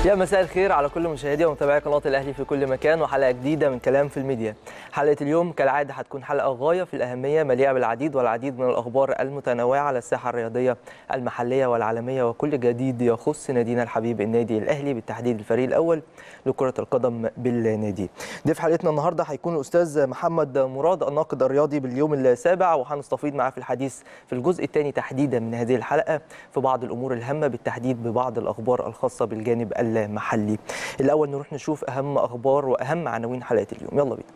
يا مساء الخير على كل مشاهدي ومتابعي قناه الاهلي في كل مكان وحلقه جديده من كلام في الميديا. حلقه اليوم كالعاده هتكون حلقه غايه في الاهميه مليئه بالعديد والعديد من الاخبار المتنوعه على الساحه الرياضيه المحليه والعالميه وكل جديد يخص نادينا الحبيب النادي الاهلي بالتحديد الفريق الاول لكره القدم بالنادي. ضيف حلقتنا النهارده هيكون الاستاذ محمد مراد الناقد الرياضي باليوم السابع وهنستفيض معاه في الحديث في الجزء الثاني تحديدا من هذه الحلقه في بعض الامور الهامه بالتحديد ببعض الاخبار الخاصه بالجانب المحلي. الاول نروح نشوف اهم اخبار واهم عناوين حلقه اليوم يلا بينا.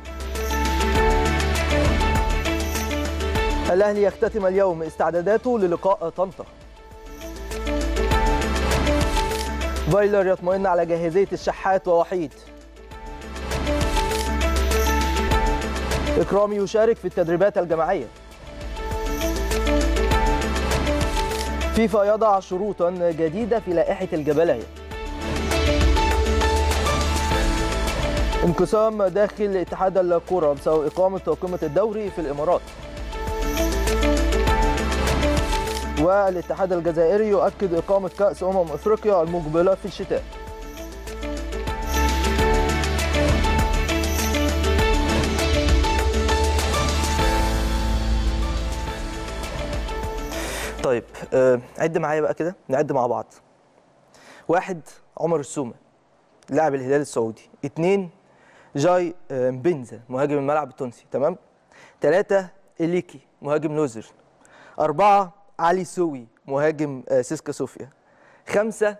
الاهلي يختتم اليوم استعداداته للقاء طنطا. فايلر يطمئن على جاهزيه الشحات ووحيد. إكرامي يشارك في التدريبات الجماعية فيفا يضع شروطا جديدة في لائحة الجبلية انقسام داخل اتحاد الكرة بسبب إقامة قمة الدوري في الإمارات والاتحاد الجزائري يؤكد إقامة كأس أمم أفريقيا المقبلة في الشتاء طيب آه، عد معايا بقى كده نعد مع بعض واحد عمر السومة لاعب الهلال السعودي اثنين جاي آه، مبنزا مهاجم الملعب التونسي تمام ثلاثة إليكي مهاجم لوزر أربعة علي سوي مهاجم آه، سيسكا صوفيا خمسة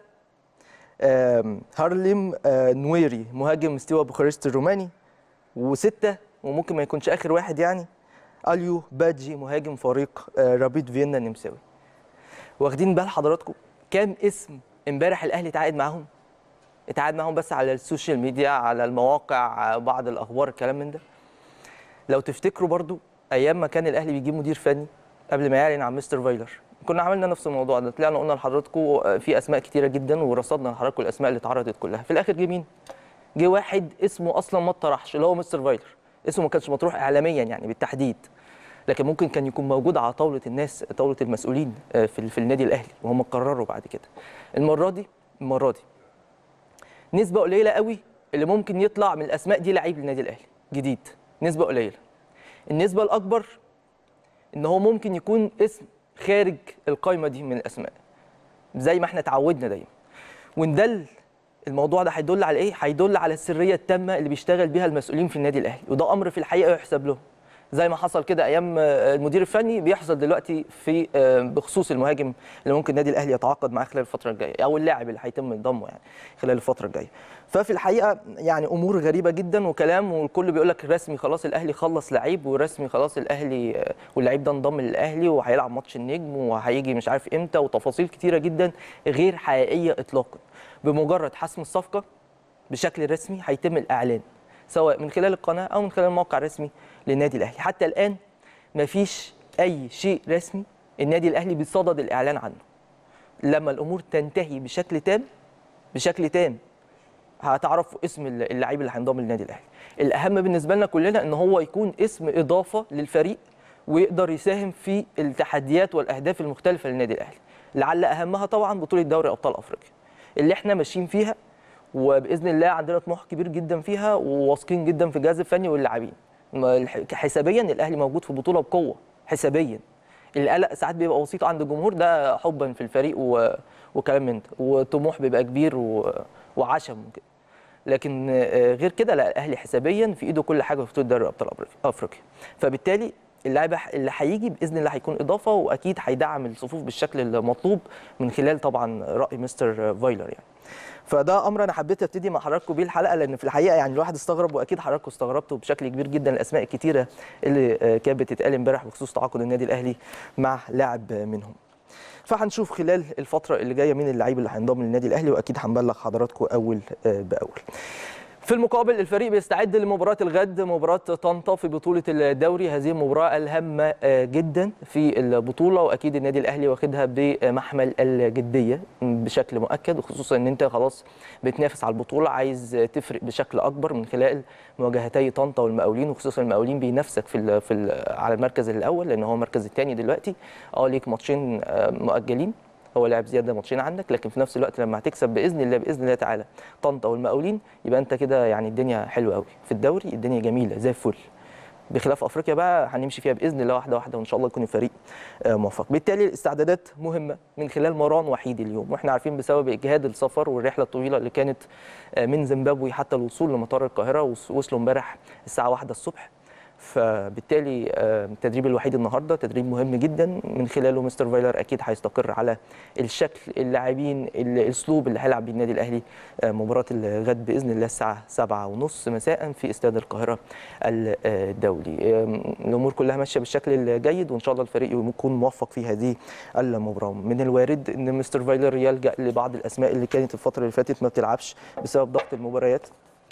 آم، هارليم آه، نويري مهاجم ستيوا بوخارست الروماني وستة وممكن ما يكونش آخر واحد يعني اليو بادجي مهاجم فريق آه، رابيد فيينا النمساوي واخدين بال حضراتكم كام اسم امبارح الاهلي اتعاقد معاهم اتعاقد معاهم بس على السوشيال ميديا على المواقع آه، بعض الاخبار الكلام من ده لو تفتكروا برضو ايام ما كان الاهلي بيجيب مدير فني قبل ما يعلن عن مستر فايلر كنا عملنا نفس الموضوع ده طلعنا قلنا لحضراتكم آه، في اسماء كتيره جدا ورصدنا لحضراتكم الاسماء اللي اتعرضت كلها في الاخر جه مين جه واحد اسمه اصلا ما اتطرحش اللي هو مستر فايلر اسمه ما كانش مطروح اعلاميا يعني بالتحديد لكن ممكن كان يكون موجود على طاوله الناس طاوله المسؤولين آه، في في النادي الاهلي وهم قرروا بعد كده المره دي المره دي نسبه قليله قوي اللي ممكن يطلع من الاسماء دي لعيب للنادي الاهلي جديد نسبه قليله النسبه الاكبر ان هو ممكن يكون اسم خارج القايمه دي من الاسماء زي ما احنا اتعودنا دايما وندل الموضوع ده هيدل على ايه هيدل على السريه التامه اللي بيشتغل بيها المسؤولين في النادي الاهلي وده امر في الحقيقه يحسب لهم زي ما حصل كده ايام آه، المدير الفني بيحصل دلوقتي في آه، بخصوص المهاجم اللي ممكن النادي الاهلي يتعاقد معاه خلال الفتره الجايه او اللاعب اللي هيتم ضمه يعني خلال الفتره الجايه ففي الحقيقه يعني امور غريبه جدا وكلام والكل بيقول لك رسمي خلاص الاهلي خلص لعيب ورسمي خلاص الاهلي آه، واللعيب ده انضم للاهلي وهيلعب ماتش النجم وهيجي مش عارف امتى وتفاصيل كتيره جدا غير حقيقيه اطلاقا بمجرد حسم الصفقه بشكل رسمي هيتم الاعلان سواء من خلال القناه او من خلال الموقع الرسمي للنادي الاهلي حتى الان مفيش اي شيء رسمي النادي الاهلي بيصدد الاعلان عنه لما الامور تنتهي بشكل تام بشكل تام هتعرفوا اسم اللعيب اللي هينضم للنادي الاهلي الاهم بالنسبه لنا كلنا ان هو يكون اسم اضافه للفريق ويقدر يساهم في التحديات والاهداف المختلفه للنادي الاهلي لعل اهمها طبعا بطوله دوري ابطال افريقيا اللي احنا ماشيين فيها وباذن الله عندنا طموح كبير جدا فيها وواثقين جدا في الجهاز الفني واللاعبين ما الح- حسابيا الاهلي موجود في بطوله بقوه حسابيا القلق ساعات بيبقى بسيط عند الجمهور ده حبا في الفريق و... وكلام من ده وطموح بيبقى كبير و... وعشم وكده لكن آه، غير كده لا الاهلي حسابيا في ايده كل حاجه في بطوله دوري ابطال أفريقيا- افريقيا فبالتالي اللاعب اللي هيجي باذن الله هيكون اضافه واكيد هيدعم الصفوف بالشكل المطلوب من خلال طبعا راي مستر فايلر يعني فده امر انا حبيت ابتدي مع حضراتكم بيه الحلقه لان في الحقيقه يعني الواحد استغرب واكيد حضراتكم استغربتوا بشكل كبير جدا الاسماء الكتيره اللي آه، كانت بتتقال امبارح بخصوص تعاقد النادي الاهلي مع لاعب منهم فهنشوف خلال الفتره اللي جايه مين اللعيب اللي هينضم للنادي الاهلي واكيد هنبلغ حضراتكم اول آه، باول في المقابل الفريق بيستعد لمباراة الغد مباراة طنطا في بطولة الدوري هذه المباراة الهامة آه، جدا في البطولة وأكيد النادي الأهلي واخدها بمحمل الجدية بشكل مؤكد وخصوصا أن أنت خلاص بتنافس على البطولة عايز تفرق بشكل أكبر من خلال مواجهتي طنطا والمقاولين وخصوصا المقاولين بينافسك في ال في ال على المركز الأول لأن هو المركز الثاني دلوقتي أه ليك ماتشين آه، مؤجلين هو لعب زياده ماتشين عنك لكن في نفس الوقت لما هتكسب باذن الله باذن الله تعالى طنطا والمقاولين يبقى انت كده يعني الدنيا حلوه قوي في الدوري الدنيا جميله زي الفل بخلاف افريقيا بقى هنمشي فيها باذن الله واحده واحده وان شاء الله يكون الفريق آه، موفق بالتالي الاستعدادات مهمه من خلال مران وحيد اليوم واحنا عارفين بسبب اجهاد السفر والرحله الطويله اللي كانت آه، من زيمبابوي حتى الوصول لمطار القاهره وص- وصلوا امبارح الساعه واحدة الصبح فبالتالي آه، التدريب الوحيد النهارده تدريب مهم جدا من خلاله مستر فايلر اكيد هيستقر على الشكل اللاعبين ال- الاسلوب اللي هيلعب بيه النادي الاهلي آه، مباراه الغد باذن الله الساعه 7:30 مساء في استاد القاهره الدولي آم، الامور كلها ماشيه بالشكل الجيد وان شاء الله الفريق يكون موفق في هذه المباراه من الوارد ان مستر فايلر يلجا لبعض الاسماء اللي كانت الفتره اللي فاتت ما بتلعبش بسبب ضغط المباريات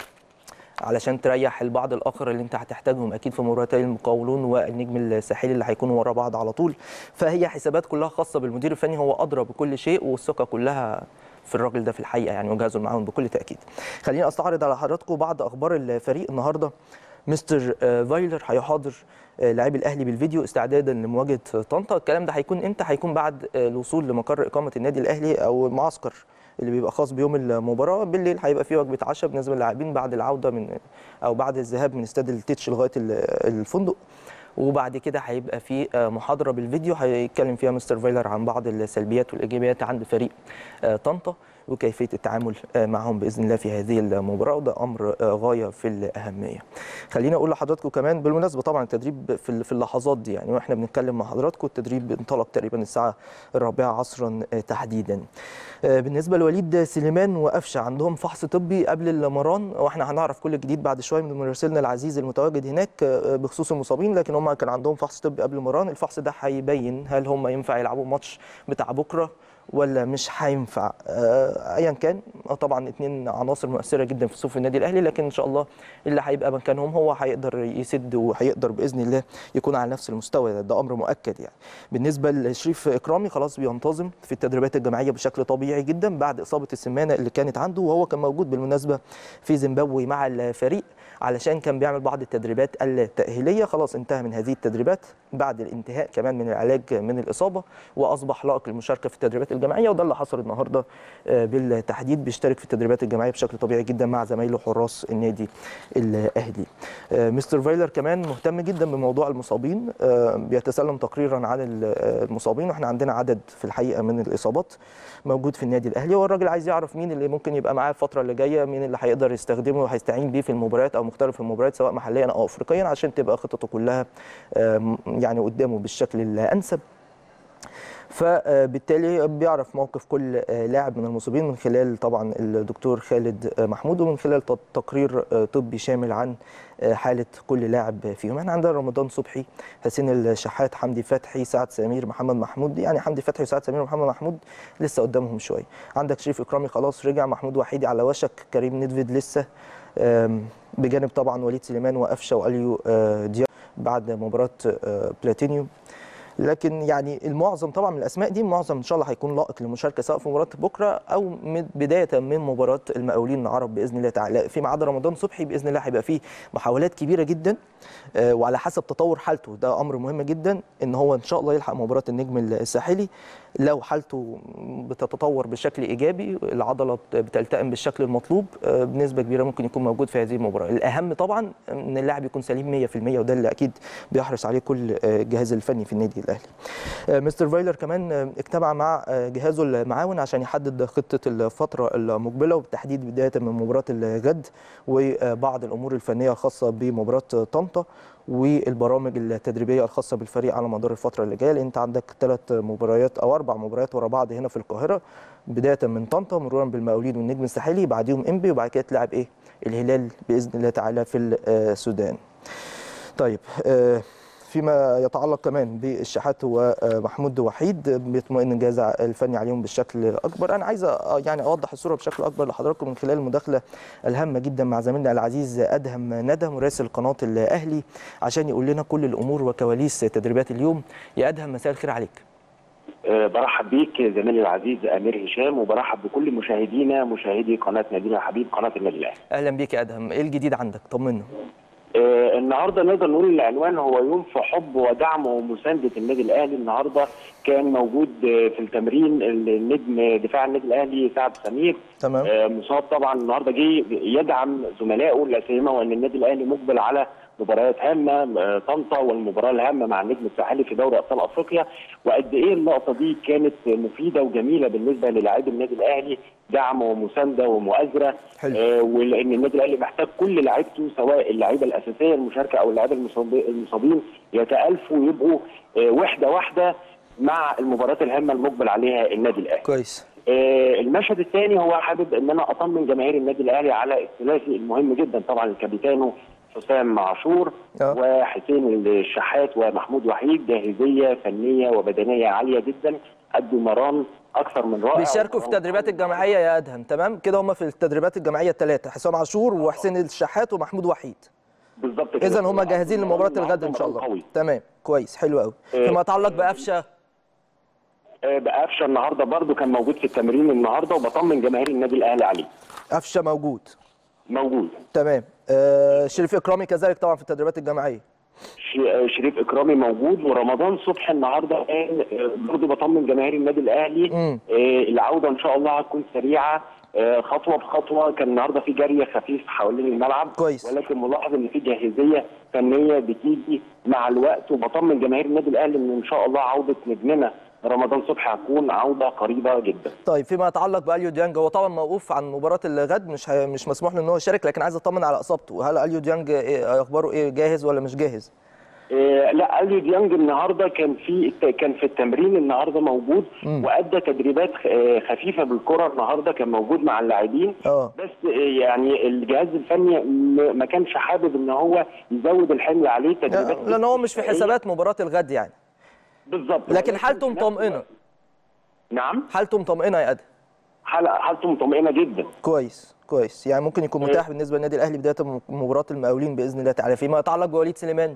علشان تريح البعض الاخر اللي انت هتحتاجهم اكيد في مباراتي المقاولون والنجم الساحلي اللي هيكونوا ورا بعض على طول فهي حسابات كلها خاصه بالمدير الفني هو ادرى بكل شيء والثقه كلها في الراجل ده في الحقيقه يعني وجهازه معاهم بكل تاكيد خليني استعرض على حضراتكم بعض اخبار الفريق النهارده مستر آه، فايلر هيحاضر آه، لاعبي الاهلي بالفيديو استعدادا لمواجهه طنطا الكلام ده هيكون امتى هيكون بعد آه، الوصول لمقر اقامه النادي الاهلي او المعسكر اللي بيبقى خاص بيوم المباراه بالليل هيبقى فيه وجبه عشاء بالنسبه للاعبين بعد العوده من او بعد الذهاب من استاد التتش لغايه ال- الفندق وبعد كده هيبقى في آه، محاضره بالفيديو هيتكلم فيها مستر فايلر عن بعض السلبيات والايجابيات عند فريق آه، طنطا وكيفيه التعامل آه، معهم باذن الله في هذه المباراه وده امر آه، غايه في الاهميه. خليني اقول لحضراتكم كمان بالمناسبه طبعا التدريب في ال- في اللحظات دي يعني واحنا بنتكلم مع حضراتكم التدريب انطلق تقريبا الساعه الرابعه عصرا آه، تحديدا. آه، بالنسبه لوليد سليمان وقفشه عندهم فحص طبي قبل المران واحنا هنعرف كل جديد بعد شويه من مراسلنا العزيز المتواجد هناك آه، بخصوص المصابين لكن هم كان عندهم فحص طبي قبل المران الفحص ده هيبين هل هم ينفع يلعبوا الماتش بتاع بكره ولا مش هينفع آه، ايا كان آه، طبعا اتنين عناصر مؤثره جدا في صفوف النادي الاهلي لكن ان شاء الله اللي هيبقى مكانهم هو هيقدر يسد وهيقدر باذن الله يكون على نفس المستوى ده, ده امر مؤكد يعني بالنسبه لشريف اكرامي خلاص بينتظم في التدريبات الجماعيه بشكل طبيعي جدا بعد اصابه السمانه اللي كانت عنده وهو كان موجود بالمناسبه في زيمبابوي مع الفريق علشان كان بيعمل بعض التدريبات التاهيليه خلاص انتهى من هذه التدريبات بعد الانتهاء كمان من العلاج من الاصابه واصبح لائق للمشاركه في التدريبات الجماعيه وده اللي حصل النهارده آه، بالتحديد بيشترك في التدريبات الجماعيه بشكل طبيعي جدا مع زمايله حراس النادي الاهلي آه، مستر فايلر كمان مهتم جدا بموضوع المصابين آه، بيتسلم تقريرا عن ال- آه، المصابين واحنا عندنا عدد في الحقيقه من الاصابات موجود في النادي الاهلي هو الراجل عايز يعرف مين اللي ممكن يبقى معاه الفتره اللي جايه مين اللي هيقدر يستخدمه وهيستعين بيه في المباريات او مختلف المباريات سواء محليا او افريقيا عشان تبقى خطته كلها آم، يعني قدامه بالشكل الانسب فبالتالي بيعرف موقف كل لاعب من المصابين من خلال طبعا الدكتور خالد محمود ومن خلال ت- تقرير طبي شامل عن حاله كل لاعب فيهم احنا عندنا رمضان صبحي حسين الشحات حمدي فتحي سعد سمير محمد محمود يعني حمدي فتحي وسعد سمير ومحمد محمود لسه قدامهم شويه عندك شريف اكرامي خلاص رجع محمود وحيدي على وشك كريم ندفيد لسه آم، بجانب طبعا وليد سليمان وقفشه واليو آه، دياب بعد مباراه آه، بلاتينيوم لكن يعني المعظم طبعا من الاسماء دي معظم ان شاء الله هيكون لائق للمشاركه سواء في مباراه بكره او من بدايه من مباراه المقاولين العرب باذن الله تعالى فيما عدا رمضان صبحي باذن الله هيبقى فيه محاولات كبيره جدا آه، وعلى حسب تطور حالته ده امر مهم جدا ان هو ان شاء الله يلحق مباراه النجم الساحلي لو حالته بتتطور بشكل ايجابي العضله بتلتئم بالشكل المطلوب آه، بنسبه كبيره ممكن يكون موجود في هذه المباراه الاهم طبعا ان اللاعب يكون سليم 100% وده اللي اكيد بيحرص عليه كل آه، الجهاز الفني في النادي الاهلي آه، مستر فايلر كمان آه، اجتمع مع آه، جهازه المعاون عشان يحدد خطه الفتره المقبله وبالتحديد بدايه من مباراه الغد وبعض الامور الفنيه الخاصه بمباراه طنطا والبرامج التدريبيه الخاصه بالفريق على مدار الفتره اللي جايه لان انت عندك ثلاث مباريات او اربع مباريات ورا بعض هنا في القاهره بدايه من طنطا مرورا بالمقاولين والنجم الساحلي بعديهم انبي وبعد كده تلعب ايه الهلال باذن الله تعالى في السودان طيب آه، فيما يتعلق كمان بالشحات ومحمود وحيد بيطمئن الجهاز الفني عليهم بالشكل الاكبر انا عايز أ- يعني اوضح الصوره بشكل اكبر لحضراتكم من خلال المداخله الهامه جدا مع زميلنا العزيز ادهم ندى مراسل قناه الاهلي عشان يقول لنا كل الامور وكواليس تدريبات اليوم يا ادهم مساء الخير عليك أه، برحب بيك زميلي العزيز امير هشام وبرحب بكل مشاهدينا مشاهدي قناه نادينا الحبيب قناه النادي الاهلي. اهلا بيك يا ادهم ايه الجديد عندك طمنا آه النهارده نقدر نقول العنوان هو يوم في حب ودعم ومسانده النادي الاهلي النهارده كان موجود آه، في التمرين النجم دفاع النادي الاهلي سعد سمير تمام آه، مصاب طبعا النهارده جه يدعم زملائه لا سيما وان النادي الاهلي مقبل على مباريات هامه آه، طنطا والمباراه الهامه مع النجم الساحلي في دوري ابطال افريقيا وقد ايه اللقطه دي كانت مفيده وجميله بالنسبه للاعبي النادي الاهلي دعم ومسانده ومؤازره حلو. آه، ولان النادي الاهلي محتاج كل لعيبته سواء اللعيبه الاساسيه المشاركه او اللعيبه المصاب- المصابين يتالفوا ويبقوا آه، وحده واحده مع المباريات الهامه المقبل عليها النادي الاهلي. كويس آه، المشهد الثاني هو حابب ان انا اطمن جماهير النادي الاهلي على الثلاثي المهم جدا طبعا الكابيتانو حسام عاشور آه. وحسين الشحات ومحمود وحيد جاهزيه فنيه وبدنيه عاليه جدا ادوا مران اكثر من رائع بيشاركوا في التدريبات الجماعيه يا ادهم تمام كده هم في التدريبات الجماعيه الثلاثه حسام عاشور وحسين الشحات ومحمود وحيد بالظبط كده اذا هم جاهزين لمباراه الغد ان شاء الله قوي. تمام كويس حلو قوي فيما يتعلق بقفشه آه، بقفشه النهارده برضو كان موجود في التمرين النهارده وبطمن جماهير النادي الاهلي عليه قفشه موجود موجود تمام آه شريف اكرامي كذلك طبعا في التدريبات الجماعيه ش- آه، شريف اكرامي موجود ورمضان صبحي النهارده كان آه، برضو بطمن جماهير النادي الاهلي مم. آه، العوده ان شاء الله هتكون سريعه آه، خطوه بخطوه كان النهارده في جري خفيف حوالين الملعب كويس. ولكن ملاحظ ان في جاهزيه فنيه بتيجي مع الوقت وبطمن جماهير النادي الاهلي ان ان شاء الله عوده نجمنا رمضان صبحي هتكون عوده قريبه جدا طيب فيما يتعلق باليو ديانج هو طبعا موقوف عن مباراه الغد مش هي مش مسموح له ان هو يشارك لكن عايز اطمن على اصابته هل اليو ديانج إيه اخباره ايه جاهز ولا مش جاهز آه، لا اليو ديانج النهارده كان في كان في التمرين النهارده موجود وادى تدريبات آه، خفيفه بالكره النهارده كان موجود مع اللاعبين اه بس آه، يعني الجهاز الفني م- ما كانش حابب ان هو يزود الحمل عليه تدريبات لان هو مش في حسابات مباراه الغد يعني بالظبط لكن حالته في نفس مطمئنه الوقت- نعم حالته مطمئنه يا ادهم حالة حالته مطمئنه جدا كويس كويس يعني ممكن يكون متاح بالنسبه للنادي الاهلي بدايه م- مباراه المقاولين باذن الله تعالى فيما يتعلق بوليد سليمان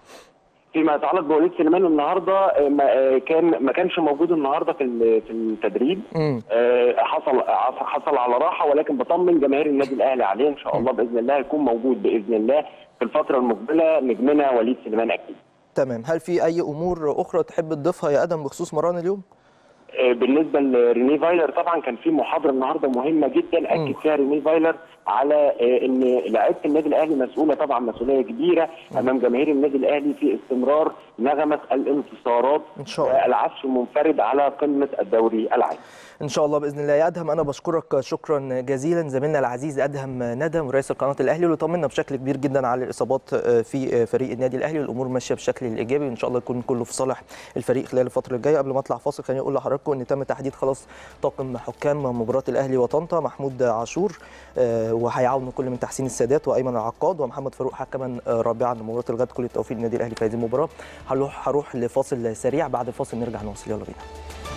فيما يتعلق بوليد سليمان النهارده آه، ما آه، كان ما كانش موجود النهارده في ال- في التدريب امم آه، حصل حصل على راحه ولكن بطمن جماهير النادي الاهلي عليه ان شاء الله باذن الله هيكون موجود باذن الله في الفتره المقبله نجمنا وليد سليمان اكيد. تمام هل في اي امور اخرى تحب تضيفها يا ادم بخصوص مران اليوم آه، بالنسبه لريني فايلر طبعا كان في محاضره النهارده مهمه جدا اكد فيها ريني فايلر على آه، ان لعيبه النادي الاهلي مسؤوله طبعا مسؤوليه كبيره امام جماهير النادي الاهلي في استمرار نغمه الانتصارات إن شاء الله. والعزف المنفرد على قمه الدوري العام. ان شاء الله باذن الله يا ادهم انا بشكرك شكرا جزيلا زميلنا العزيز ادهم ندم رئيس قناه الاهلي واللي طمنا بشكل كبير جدا على الاصابات في فريق النادي الاهلي والامور ماشيه بشكل الايجابي وان شاء الله يكون كله في صالح الفريق خلال الفتره الجايه قبل ما اطلع فاصل خليني اقول لحضراتكم ان تم تحديد خلاص طاقم حكام مباراه الاهلي وطنطا محمود عاشور آه، وهيعاونوا كل من تحسين السادات وايمن العقاد ومحمد فاروق حكما آه، رابعا لمباراه الغد كل التوفيق للنادي الاهلي في هذه المباراه هروح هروح لفاصل سريع بعد الفاصل نرجع نواصل يلا بينا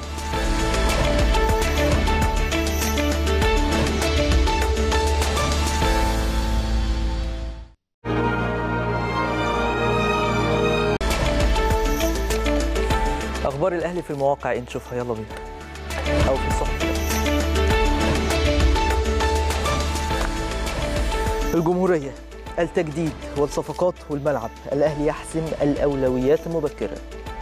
اخبار الاهلي في المواقع إيه نشوفها يلا بينا او في الصحف الجمهوريه التجديد والصفقات والملعب الاهلي يحسم الاولويات مبكرا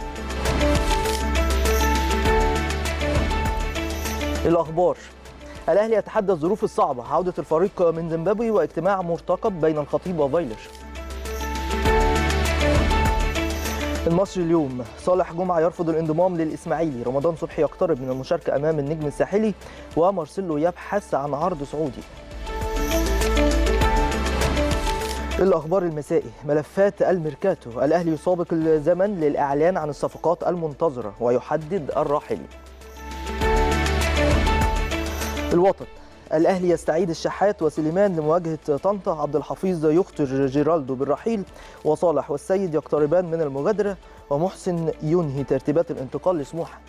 الاخبار الاهلي يتحدى الظروف الصعبه عوده الفريق من زيمبابوي واجتماع مرتقب بين الخطيب وفايلر المصري اليوم صالح جمعة يرفض الانضمام للإسماعيلي رمضان صبحي يقترب من المشاركة أمام النجم الساحلي ومارسيلو يبحث عن عرض سعودي الأخبار المسائي ملفات الميركاتو الأهلي يسابق الزمن للإعلان عن الصفقات المنتظرة ويحدد الراحلين الوطن الأهلي يستعيد الشحات وسليمان لمواجهة طنطا عبد الحفيظ يخطر جيرالدو بالرحيل وصالح والسيد يقتربان من المغادرة ومحسن ينهي ترتيبات الانتقال لسموحة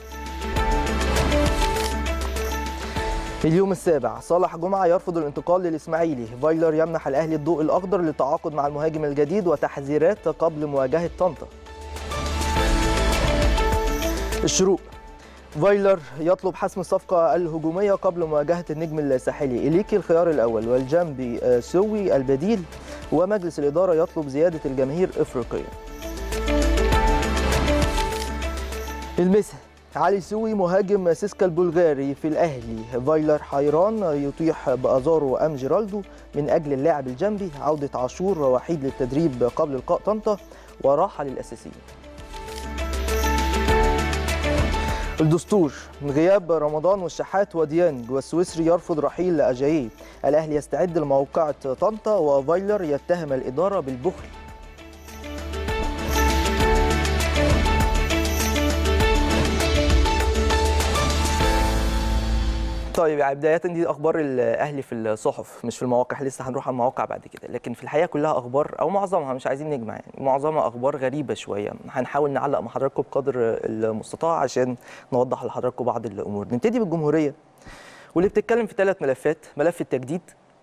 اليوم السابع صالح جمعة يرفض الانتقال للإسماعيلي فايلر يمنح الأهلي الضوء الأخضر للتعاقد مع المهاجم الجديد وتحذيرات قبل مواجهة طنطا الشروق فايلر يطلب حسم الصفقة الهجومية قبل مواجهة النجم الساحلي إليكي الخيار الأول والجنبي آه، سوي البديل ومجلس الإدارة يطلب زيادة الجماهير إفريقيا المسا علي سوي مهاجم سيسكا البلغاري في الأهلي فايلر حيران يطيح بأزارو أم جيرالدو من أجل اللاعب الجنبي عودة عاشور وحيد للتدريب قبل لقاء طنطا وراحة للأساسيين الدستور غياب رمضان والشحات وديانج والسويسري يرفض رحيل أجاييه الأهلي يستعد لموقعة طنطا وفايلر يتهم الإدارة بالبخل طيب يعني بداية دي أخبار الأهلي في الصحف مش في المواقع لسه هنروح على المواقع بعد كده لكن في الحقيقة كلها أخبار أو معظمها مش عايزين نجمع يعني معظمها أخبار غريبة شوية هنحاول نعلق مع حضراتكم بقدر المستطاع عشان نوضح لحضراتكم بعض الأمور نبتدي بالجمهورية واللي بتتكلم في ثلاث ملفات ملف التجديد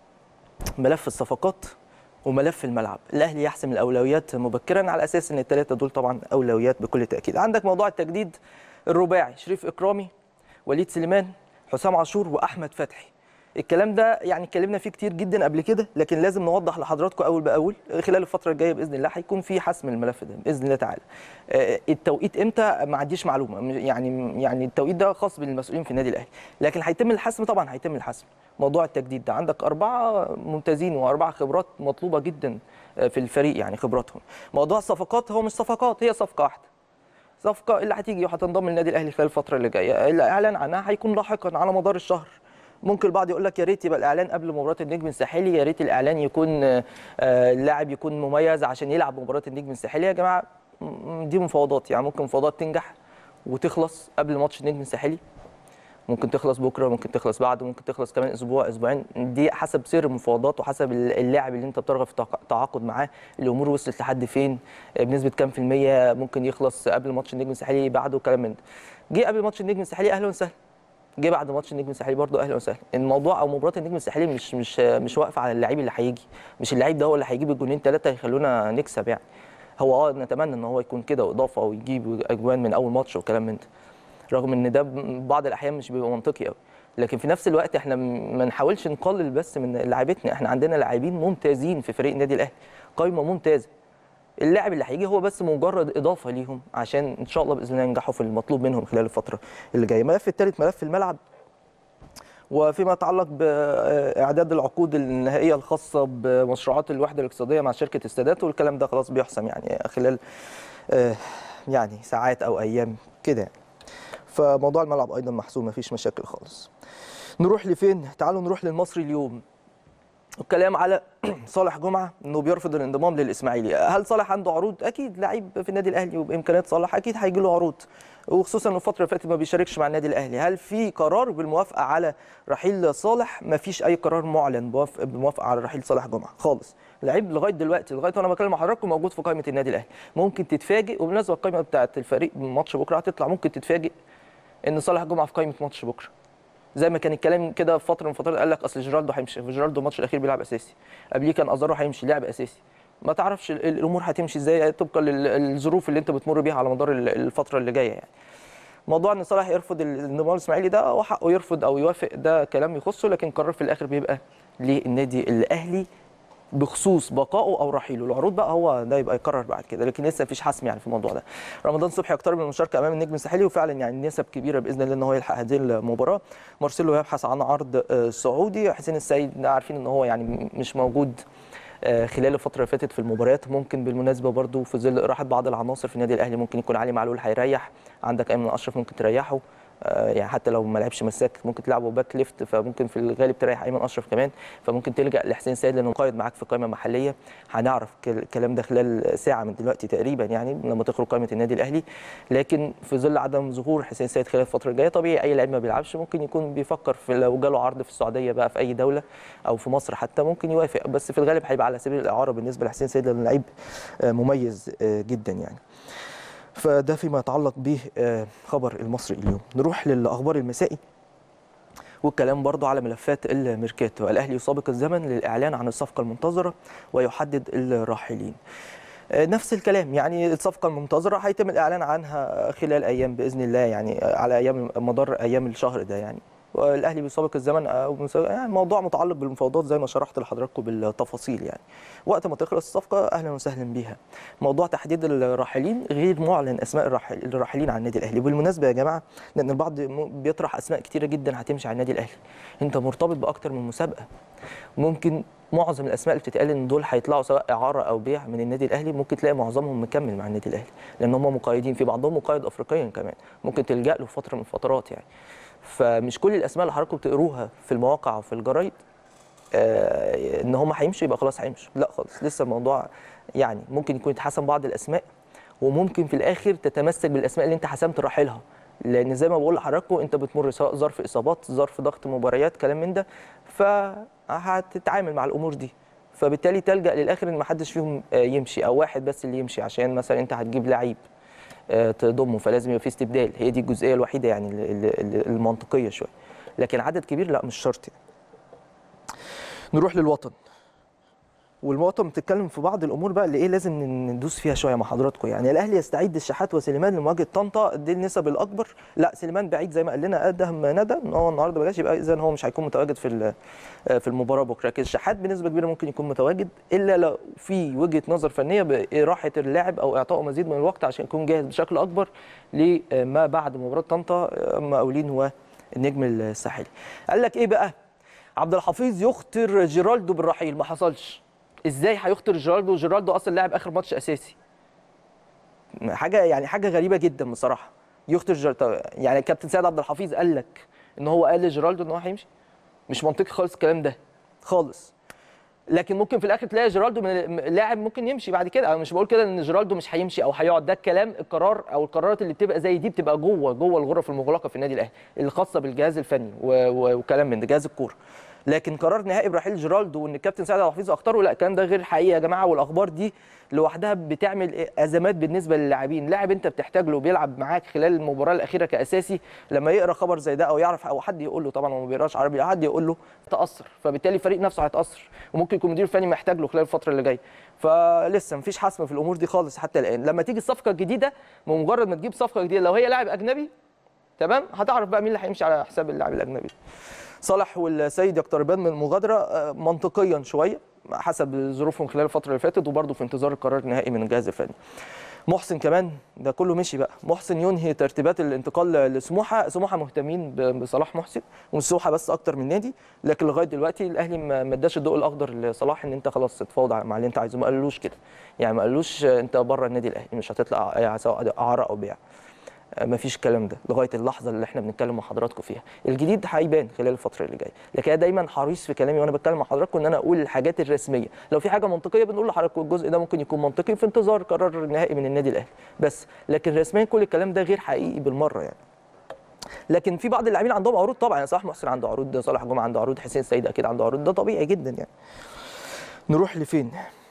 ملف الصفقات وملف الملعب الاهلي يحسم الاولويات مبكرا على اساس ان الثلاثه دول طبعا اولويات بكل تاكيد عندك موضوع التجديد الرباعي شريف اكرامي وليد سليمان حسام عاشور واحمد فتحي الكلام ده يعني اتكلمنا فيه كتير جدا قبل كده لكن لازم نوضح لحضراتكم اول باول خلال الفتره الجايه باذن الله هيكون في حسم الملف ده باذن الله تعالى آه، التوقيت امتى ما عنديش معلومه يعني يعني التوقيت ده خاص بالمسؤولين في النادي الاهلي لكن هيتم الحسم طبعا هيتم الحسم موضوع التجديد ده عندك اربعه ممتازين واربعه خبرات مطلوبه جدا آه، في الفريق يعني خبراتهم موضوع الصفقات هو مش صفقات هي صفقه واحده صفقه اللي هتيجي وهتنضم للنادي الاهلي خلال الفتره اللي جايه الاعلان عنها هيكون لاحقا على مدار الشهر ممكن البعض يقول لك يا ريت يبقى الاعلان قبل مباراه النجم الساحلي يا ريت الاعلان يكون آه، آه، اللاعب يكون مميز عشان يلعب مباراه النجم الساحلي يا جماعه م- دي مفاوضات يعني ممكن مفاوضات تنجح وتخلص قبل ماتش النجم الساحلي ممكن تخلص بكره ممكن تخلص بعده ممكن تخلص كمان اسبوع اسبوعين دي حسب سير المفاوضات وحسب اللاعب اللي انت بترغب في التع- التعاقد معاه الامور وصلت لحد فين آه، بنسبه كام في الميه ممكن يخلص قبل ماتش النجم الساحلي بعده كلام من ده جه قبل ماتش النجم الساحلي اهلا وسهلا جه بعد ماتش النجم الساحلي برضه اهلا وسهلا الموضوع او مباراه النجم الساحلي مش مش مش واقفه على اللعيب اللي هيجي مش اللعيب ده هو اللي هيجيب الجونين ثلاثه يخلونا نكسب يعني هو اه نتمنى ان هو يكون كده واضافه ويجيب اجوان من اول ماتش وكلام من ده رغم ان ده بعض الاحيان مش بيبقى منطقي قوي لكن في نفس الوقت احنا م- ما نحاولش نقلل بس من لعيبتنا احنا عندنا لاعبين ممتازين في فريق النادي الاهلي قائمه ممتازه اللاعب اللي هيجي هو بس مجرد اضافه ليهم عشان ان شاء الله باذن الله ينجحوا في المطلوب منهم خلال الفتره اللي جايه الملف الثالث ملف الملعب وفيما يتعلق باعداد العقود النهائيه الخاصه بمشروعات الوحده الاقتصاديه مع شركه السادات والكلام ده خلاص بيحسم يعني خلال آه، يعني ساعات او ايام كده يعني. فموضوع الملعب ايضا محسوم مفيش مشاكل خالص نروح لفين تعالوا نروح للمصري اليوم الكلام على صالح جمعه انه بيرفض الانضمام للاسماعيلي هل صالح عنده عروض اكيد لعيب في النادي الاهلي وبامكانيات صالح اكيد هيجي له عروض وخصوصا إنه الفتره اللي فاتت ما بيشاركش مع النادي الاهلي هل في قرار بالموافقه على رحيل صالح ما فيش اي قرار معلن بوافق- بالموافقه على رحيل صالح جمعه خالص لعيب لغايه دلوقتي لغايه وانا بكلم حضراتكم موجود في قائمه النادي الاهلي ممكن تتفاجئ وبالنسبه للقائمه بتاعه الفريق ماتش بكره هتطلع ممكن تتفاجئ ان صالح جمعه في قائمه ماتش بكره زي ما كان الكلام كده في فتره من فترات قال لك اصل جيرالدو هيمشي جيرالدو الماتش الاخير بيلعب اساسي قبليه كان ازارو هيمشي لاعب اساسي ما تعرفش ال- الامور هتمشي ازاي طبقا للظروف اللي انت بتمر بيها على مدار ال- الفتره اللي جايه يعني موضوع ان صلاح يرفض الانضمام الاسماعيلي ده هو حقه يرفض او يوافق ده كلام يخصه لكن قرار في الاخر بيبقى للنادي الاهلي بخصوص بقائه او رحيله العروض بقى هو ده يبقى يقرر بعد كده لكن لسه مفيش حسم يعني في الموضوع ده رمضان صبحي يقترب من المشاركه امام النجم الساحلي وفعلا يعني نسب كبيره باذن الله ان هو يلحق هذه المباراه مارسيلو يبحث عن عرض آه، سعودي حسين السيد ده عارفين ان هو يعني م- مش موجود آه، خلال الفتره اللي فاتت في المباريات ممكن بالمناسبه برضو في ظل راحه بعض العناصر في النادي الاهلي ممكن يكون علي معلول هيريح عندك ايمن اشرف ممكن تريحه آه، يعني حتى لو ما لعبش مساك ممكن تلعبه باك ليفت فممكن في الغالب تريح ايمن اشرف كمان فممكن تلجا لحسين سيد لانه قائد معاك في قائمه محليه هنعرف ك- الكلام ده خلال ساعه من دلوقتي تقريبا يعني لما تخرج قائمه النادي الاهلي لكن في ظل عدم ظهور حسين سيد خلال الفتره الجايه طبيعي اي لاعب ما بيلعبش ممكن يكون بيفكر في لو جاله عرض في السعوديه بقى في اي دوله او في مصر حتى ممكن يوافق بس في الغالب هيبقى على سبيل الاعاره بالنسبه لحسين سيد لانه لعيب آه، مميز آه، جدا يعني فده فيما يتعلق به آه، خبر المصري اليوم نروح للاخبار المسائي والكلام برضه على ملفات الميركاتو الاهلي يسابق الزمن للاعلان عن الصفقه المنتظره ويحدد الراحلين آه، نفس الكلام يعني الصفقه المنتظره هيتم الاعلان عنها خلال ايام باذن الله يعني على ايام مدار ايام الشهر ده يعني والاهلي بيسابق الزمن أو مسابق- يعني الموضوع متعلق بالمفاوضات زي ما شرحت لحضراتكم بالتفاصيل يعني وقت ما تخلص الصفقه اهلا وسهلا بيها موضوع تحديد الراحلين غير معلن اسماء الراحل- الراحلين عن النادي الاهلي بالمناسبه يا جماعه لان البعض م- بيطرح اسماء كتيره جدا هتمشي على النادي الاهلي انت مرتبط باكتر من مسابقه ممكن معظم الاسماء اللي بتتقال ان دول هيطلعوا سواء اعاره او بيع من النادي الاهلي ممكن تلاقي معظمهم مكمل مع النادي الاهلي لان هم مقيدين في بعضهم مقيد افريقيا كمان ممكن تلجا له في فتره من الفترات يعني فمش كل الاسماء اللي حضراتكم بتقروها في المواقع وفي الجرايد آه ان هم هيمشوا يبقى خلاص هيمشوا لا خالص لسه الموضوع يعني ممكن يكون يتحسم بعض الاسماء وممكن في الاخر تتمسك بالاسماء اللي انت حسمت رحيلها لان زي ما بقول لحضراتكم انت بتمر سواء ظرف اصابات ظرف ضغط مباريات كلام من ده فهتتعامل مع الامور دي فبالتالي تلجا للاخر ان ما حدش فيهم آه، يمشي او واحد بس اللي يمشي عشان مثلا انت هتجيب لعيب آه، تضمه فلازم يبقى في استبدال هي دي الجزئيه الوحيده يعني ال- ال- ال- المنطقيه شويه لكن عدد كبير لا مش شرط يعني. نروح للوطن والوطن بتتكلم في بعض الامور بقى اللي ايه لازم ندوس فيها شويه مع حضراتكم يعني الاهلي يستعيد الشحات وسليمان لمواجهه طنطا دي النسب الاكبر لا سليمان بعيد زي ما قال لنا ادهم ندى ان هو النهارده ما جاش يبقى اذا هو مش هيكون متواجد في ال- في المباراه بكره لكن الشحات بنسبه كبيره ممكن يكون متواجد الا لو في وجهه نظر فنيه باراحه اللاعب او اعطائه مزيد من الوقت عشان يكون جاهز بشكل اكبر لما بعد مباراه طنطا مقاولين هو النجم الساحلي قال لك ايه بقى عبد الحفيظ يخطر جيرالدو بالرحيل ما حصلش ازاي هيخطر جيرالدو جيرالدو اصلا لاعب اخر ماتش اساسي حاجه يعني حاجه غريبه جدا بصراحه يخطر جيرالدو يعني كابتن سيد عبد الحفيظ قال لك ان هو قال لجيرالدو ان هو هيمشي مش منطقي خالص الكلام ده خالص لكن ممكن في الاخر تلاقي جيرالدو من لاعب ممكن يمشي بعد كده انا مش بقول كده ان جيرالدو مش هيمشي او هيقعد ده الكلام القرار او القرارات اللي بتبقى زي دي بتبقى جوه جوه الغرف المغلقه في النادي الاهلي اللي خاصه بالجهاز الفني و- و- وكلام من ده جهاز الكوره لكن قرار نهائي برحيل جيرالدو وان الكابتن سعد عبد الحفيظ اختاره لا الكلام ده غير حقيقي يا جماعه والاخبار دي لوحدها بتعمل إيه؟ ازمات بالنسبه للاعبين لاعب انت بتحتاج له بيلعب معاك خلال المباراه الاخيره كاساسي لما يقرا خبر زي ده او يعرف او حد يقول له طبعا هو ما بيقراش عربي حد يقول له تاثر فبالتالي الفريق نفسه هيتاثر وممكن يكون المدير الفني محتاج له خلال الفتره اللي جايه فلسه مفيش حسم في الامور دي خالص حتى الان لما تيجي الصفقه الجديده بمجرد ما تجيب صفقه جديده لو هي لاعب اجنبي تمام هتعرف بقى مين اللي هيمشي على حساب اللاعب الاجنبي صالح والسيد يقتربان من المغادره آه، منطقيا شويه حسب ظروفهم خلال الفتره اللي فاتت وبرضه في انتظار القرار النهائي من الجهاز الفني محسن كمان ده كله مشي بقى محسن ينهي ترتيبات الانتقال لسموحه سموحه مهتمين ب- بصلاح محسن ومش سموحه بس اكتر من نادي لكن لغايه دلوقتي الاهلي ما ما اداش الضوء الاخضر لصلاح ان انت خلاص تتفاوض مع اللي انت عايزه ما قالوش كده يعني ما قالوش انت بره النادي الاهلي مش هتطلع سواء اعاره او بيع ما فيش الكلام ده لغايه اللحظه اللي احنا بنتكلم مع حضراتكم فيها الجديد هيبان خلال الفتره اللي جايه لكن انا دايما حريص في كلامي وانا بتكلم مع حضراتكم ان انا اقول الحاجات الرسميه لو في حاجه منطقيه بنقول لحضراتكم الجزء ده ممكن يكون منطقي في انتظار قرار نهائي من النادي الاهلي بس لكن رسميا كل الكلام ده غير حقيقي بالمره يعني لكن في بعض اللاعبين عندهم عروض طبعا يعني صلاح محسن عنده عروض صالح جمعه عنده عروض حسين السيد اكيد عنده عروض ده طبيعي جدا يعني نروح لفين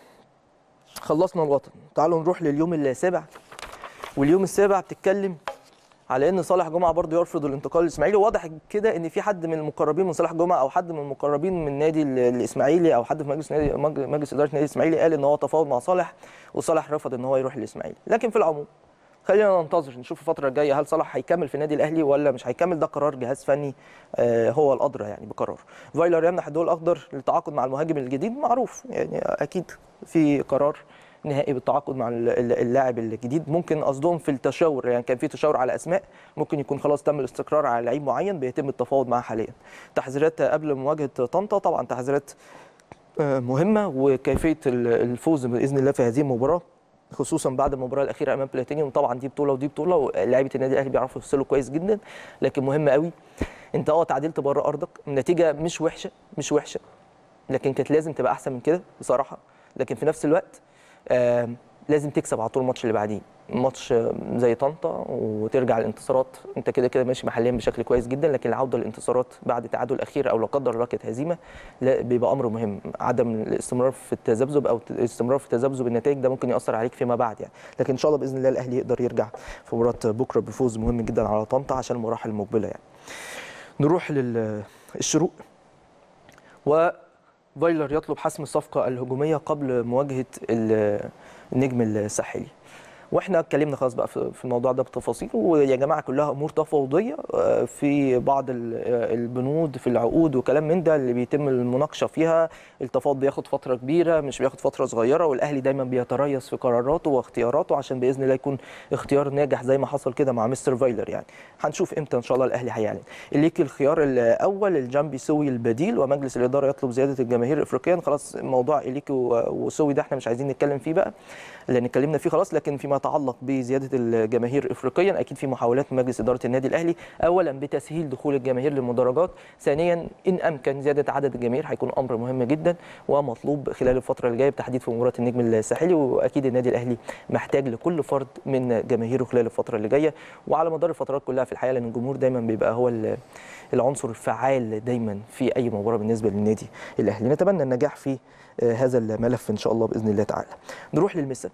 خلصنا الوطن تعالوا نروح لليوم السابع واليوم السابع بتتكلم على ان صالح جمعه برضه يرفض الانتقال للاسماعيلي واضح كده ان في حد من المقربين من صالح جمعه او حد من المقربين من نادي ال- الاسماعيلي او حد في مجلس نادي مج- مجلس اداره نادي الاسماعيلي قال ان هو تفاوض مع صالح وصالح رفض ان هو يروح الاسماعيلي لكن في العموم خلينا ننتظر نشوف الفتره الجايه هل صلاح هيكمل في النادي الاهلي ولا مش هيكمل ده قرار جهاز فني آه، هو الادرى يعني بقرار فايلر يمنح الضوء الاخضر للتعاقد مع المهاجم الجديد معروف يعني اكيد في قرار نهائي بالتعاقد مع ال- ال- اللاعب الجديد ممكن قصدهم في التشاور يعني كان في تشاور على اسماء ممكن يكون خلاص تم الاستقرار على لعيب معين بيتم التفاوض معاه حاليا تحذيرات قبل مواجهه طنطا طبعا تحذيرات آه، مهمه وكيفيه ال- الفوز باذن الله في هذه المباراه خصوصا بعد المباراه الاخيره امام بلاتينيوم طبعا دي بطوله ودي بطوله ولاعيبه النادي الاهلي بيعرفوا يفصلوا كويس جدا لكن مهم قوي انت اه تعادلت بره ارضك النتيجه مش وحشه مش وحشه لكن كانت لازم تبقى احسن من كده بصراحه لكن في نفس الوقت آه لازم تكسب على طول الماتش اللي بعديه ماتش آه، زي طنطا وترجع الانتصارات انت كده كده ماشي محليا بشكل كويس جدا لكن العوده للانتصارات بعد تعادل اخير او لا قدر الله كانت هزيمه لا بيبقى امر مهم عدم الاستمرار في التذبذب او الاستمرار في تذبذب النتائج ده ممكن ياثر عليك فيما بعد يعني لكن ان شاء الله باذن الله الاهلي يقدر يرجع في مباراه بكره بفوز مهم جدا على طنطا عشان المراحل المقبله يعني نروح للشروق وفايلر يطلب حسم الصفقة الهجومية قبل مواجهة ال- النجم الساحلي واحنا اتكلمنا خلاص بقى في في الموضوع ده بتفاصيل ويا جماعه كلها امور تفاوضيه آه، في بعض ال- آه، البنود في العقود وكلام من ده اللي بيتم المناقشه فيها التفاوض بياخد فتره كبيره مش بياخد فتره صغيره والاهلي دايما بيتريث في قراراته واختياراته عشان باذن الله يكون اختيار ناجح زي ما حصل كده مع مستر فايلر يعني هنشوف امتى ان شاء الله الاهلي هيعلن ليك الخيار الاول الجنبي سوي البديل ومجلس الاداره يطلب زياده الجماهير افريقيا خلاص موضوع اليكي و- وسوي ده احنا مش عايزين نتكلم فيه بقى لان اتكلمنا فيه خلاص لكن فيما يتعلق بزياده الجماهير افريقيا اكيد في محاولات من مجلس اداره النادي الاهلي اولا بتسهيل دخول الجماهير للمدرجات ثانيا ان امكن زياده عدد الجماهير هيكون امر مهم جدا ومطلوب خلال الفتره اللي جايه بتحديد في مباراه النجم الساحلي واكيد النادي الاهلي محتاج لكل فرد من جماهيره خلال الفتره اللي جايه وعلى مدار الفترات كلها في الحقيقه لان الجمهور دايما بيبقى هو ال- العنصر الفعال دايما في اي مباراه بالنسبه للنادي الاهلي نتمنى النجاح في آه، هذا الملف ان شاء الله باذن الله تعالى نروح للمسا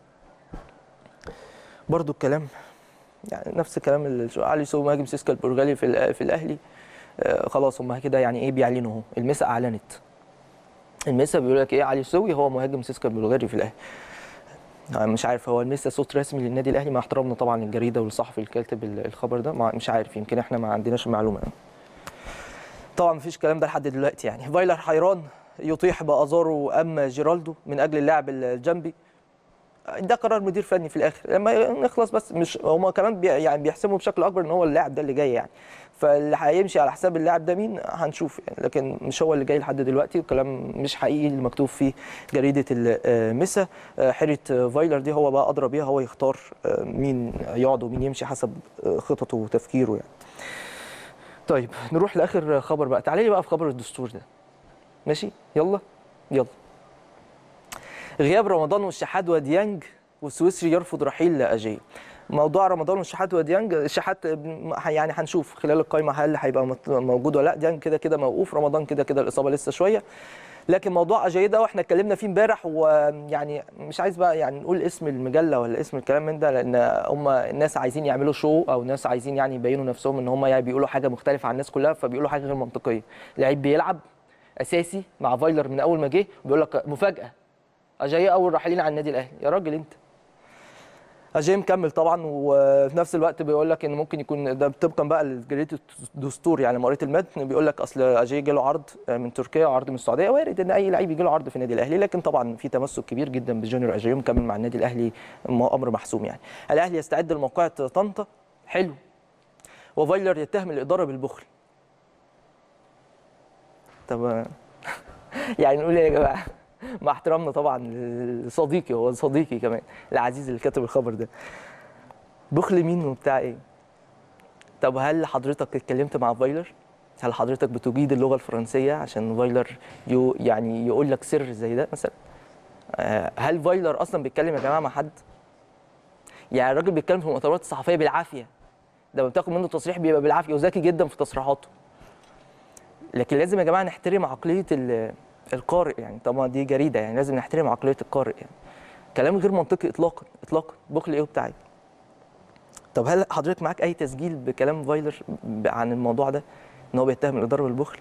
برضو الكلام يعني نفس الكلام اللي علي سو مهاجم سيسكا البرتغالي في الأ- في الاهلي آه، خلاص هم كده يعني ايه بيعلنوا اهو المسا اعلنت المسا بيقول لك ايه علي سوي هو مهاجم سيسكا البلغاري في الاهلي أنا مش عارف هو المسا صوت رسمي للنادي الاهلي مع احترامنا طبعا للجريده والصحفي اللي كاتب ال- الخبر ده مع- مش عارف يمكن احنا ما عندناش المعلومه طبعا مفيش الكلام ده لحد دلوقتي يعني فايلر حيران يطيح بازارو ام جيرالدو من اجل اللاعب الجنبي ده قرار مدير فني في الاخر لما نخلص بس مش هما كمان بي يعني بيحسموا بشكل اكبر ان هو اللاعب ده اللي جاي يعني فاللي هيمشي على حساب اللاعب ده مين هنشوف يعني لكن مش هو اللي جاي لحد دلوقتي الكلام مش حقيقي اللي مكتوب في جريده المسا حيره فايلر دي هو بقى ادرى بيها هو يختار آه، مين يقعد ومين يمشي حسب آه، خططه وتفكيره يعني طيب نروح لاخر خبر بقى تعالى لي بقى في خبر الدستور ده ماشي يلا يلا غياب رمضان والشحات وديانج والسويسري يرفض رحيل اجاي موضوع رمضان والشحات وديانج الشحات يعني هنشوف خلال القائمه هل هيبقى مط- موجود ولا لا ديانج كده كده موقوف رمضان كده كده الاصابه لسه شويه لكن موضوع اجاي ده واحنا اتكلمنا فيه امبارح ويعني مش عايز بقى يعني نقول اسم المجله ولا اسم الكلام من ده لان هم الناس عايزين يعملوا شو او ناس عايزين يعني يبينوا نفسهم ان هم يعني بيقولوا حاجه مختلفه عن الناس كلها فبيقولوا حاجه غير منطقيه لعيب بيلعب اساسي مع فايلر من اول ما جه بيقول لك مفاجاه اجاي اول راحلين على النادي الاهلي يا راجل انت اجاي مكمل طبعا وفي نفس الوقت بيقول لك ان ممكن يكون ده طبقا بقى لجريده الدستور يعني لما قريت المتن بيقول لك اصل اجاي جاله عرض من تركيا وعرض من السعوديه وارد ان اي لعيب يجي له عرض في النادي الاهلي لكن طبعا في تمسك كبير جدا بجونيور اجاي مكمل مع النادي الاهلي م- امر محسوم يعني الاهلي يستعد لموقعة طنطا حلو وفايلر يتهم الاداره بالبخل طب يعني نقول ايه يا جماعه مع احترامنا طبعا لصديقي هو صديقي كمان العزيز اللي كاتب الخبر ده بخل مين وبتاع ايه طب هل حضرتك اتكلمت مع فايلر هل حضرتك بتجيد اللغه الفرنسيه عشان فايلر يو يعني يقول لك سر زي ده مثلا آه، هل فايلر اصلا بيتكلم يا جماعه مع حد يعني الراجل بيتكلم في المؤتمرات الصحفيه بالعافيه ده لما بتاخد منه تصريح بيبقى بالعافيه وذكي جدا في تصريحاته لكن لازم يا جماعه نحترم عقليه ال- القارئ يعني طبعا دي جريده يعني لازم نحترم عقليه القارئ يعني كلام غير منطقي اطلاقا اطلاقا بخل ايه وبتاع إيه؟ طب هل حضرتك معاك اي تسجيل بكلام فايلر ب- عن الموضوع ده ان هو بيتهم الاداره بالبخل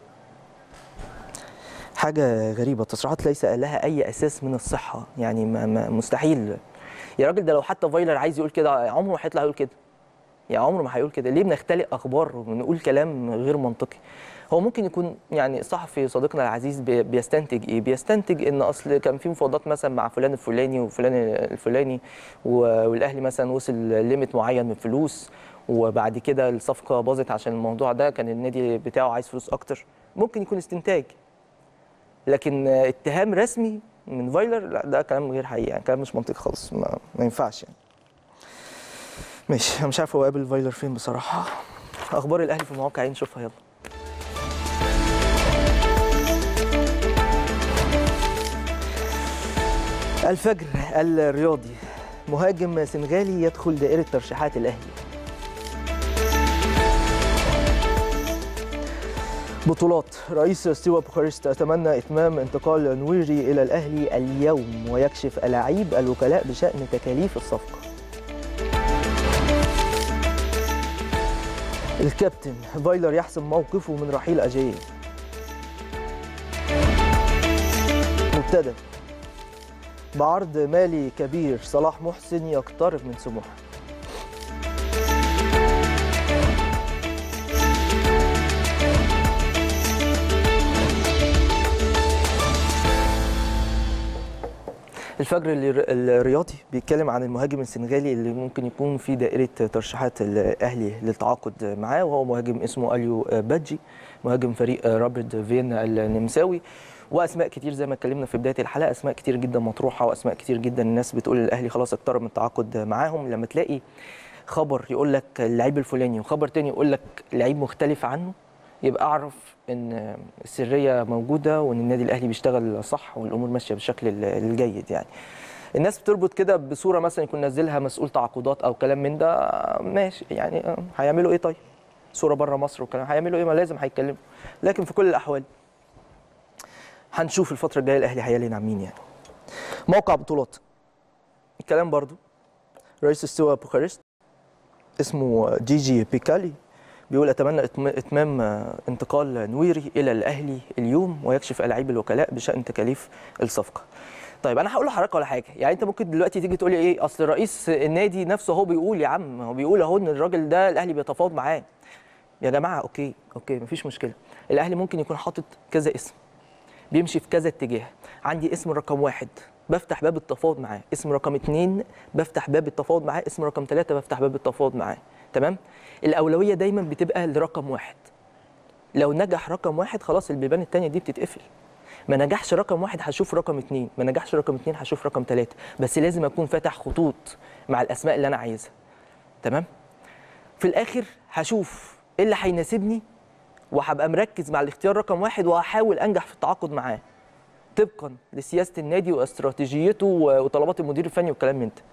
حاجه غريبه تصريحات ليس لها اي اساس من الصحه يعني ما ما مستحيل يا راجل ده لو حتى فايلر عايز يقول كده عمره ما هيطلع يقول كده يعني عمره ما هيقول كده ليه بنختلق اخبار ونقول كلام غير منطقي هو ممكن يكون يعني صحفي صديقنا العزيز بي- بيستنتج ايه بيستنتج ان اصل كان في مفاوضات مثلا مع فلان الفلاني وفلان الفلاني و- والاهلي مثلا وصل ليميت معين من فلوس وبعد كده الصفقه باظت عشان الموضوع ده كان النادي بتاعه عايز فلوس اكتر ممكن يكون استنتاج لكن اتهام رسمي من فايلر لا ده كلام غير حقيقي يعني كلام مش منطقي خالص ما, ما ينفعش يعني ماشي انا مش عارف هو قابل فايلر فين بصراحه اخبار الاهلي في المواقع ايه نشوفها يلا الفجر الرياضي مهاجم سنغالي يدخل دائرة ترشيحات الأهلي بطولات رئيس ستيوا بوخارست أتمنى إتمام انتقال نويري إلى الأهلي اليوم ويكشف ألاعيب الوكلاء بشأن تكاليف الصفقة الكابتن فايلر يحسم موقفه من رحيل أجاي مبتدأ بعرض مالي كبير صلاح محسن يقترب من سموحه الفجر الر- الرياضي بيتكلم عن المهاجم السنغالي اللي ممكن يكون في دائرة ترشيحات الأهلي للتعاقد معاه وهو مهاجم اسمه أليو بادجي مهاجم فريق رابد فيينا النمساوي واسماء كتير زي ما اتكلمنا في بدايه الحلقه اسماء كتير جدا مطروحه واسماء كتير جدا الناس بتقول الاهلي خلاص اقترب من التعاقد معاهم لما تلاقي خبر يقول لك اللعيب الفلاني وخبر تاني يقول لك لعيب مختلف عنه يبقى اعرف ان السريه موجوده وان النادي الاهلي بيشتغل صح والامور ماشيه بالشكل ال- الجيد يعني الناس بتربط كده بصوره مثلا يكون نزلها مسؤول تعاقدات او كلام من ده ماشي يعني آه، هيعملوا ايه طيب صوره بره مصر وكلام هيعملوا ايه ما لازم هيتكلموا لكن في كل الاحوال هنشوف الفتره الجايه الاهلي هيعلن عن مين يعني موقع بطولات الكلام برضو رئيس استواء بوخارست اسمه جي جي بيكالي بيقول اتمنى إتم- اتمام آه، انتقال نويري الى الاهلي اليوم ويكشف الاعيب الوكلاء بشان تكاليف الصفقه طيب انا هقول لحضرتك على حاجه يعني انت ممكن دلوقتي تيجي تقول لي ايه اصل رئيس النادي نفسه هو بيقول يا عم هو بيقول اهو ان الراجل ده الاهلي بيتفاوض معاه يا جماعه اوكي اوكي مفيش مشكله الاهلي ممكن يكون حاطط كذا اسم بيمشي في كذا اتجاه عندي اسم رقم واحد بفتح باب التفاوض معاه اسم رقم اتنين بفتح باب التفاوض معاه اسم رقم ثلاثة بفتح باب التفاوض معاه تمام الأولوية دايما بتبقى لرقم واحد لو نجح رقم واحد خلاص البيبان التانية دي بتتقفل ما نجحش رقم واحد هشوف رقم اتنين ما نجحش رقم اتنين هشوف رقم ثلاثة بس لازم أكون فاتح خطوط مع الأسماء اللي أنا عايزها تمام في الآخر هشوف إيه اللي هيناسبني وهبقى مركز مع الاختيار رقم واحد وهحاول انجح في التعاقد معاه طبقا لسياسه النادي واستراتيجيته و- وطلبات المدير الفني والكلام من ده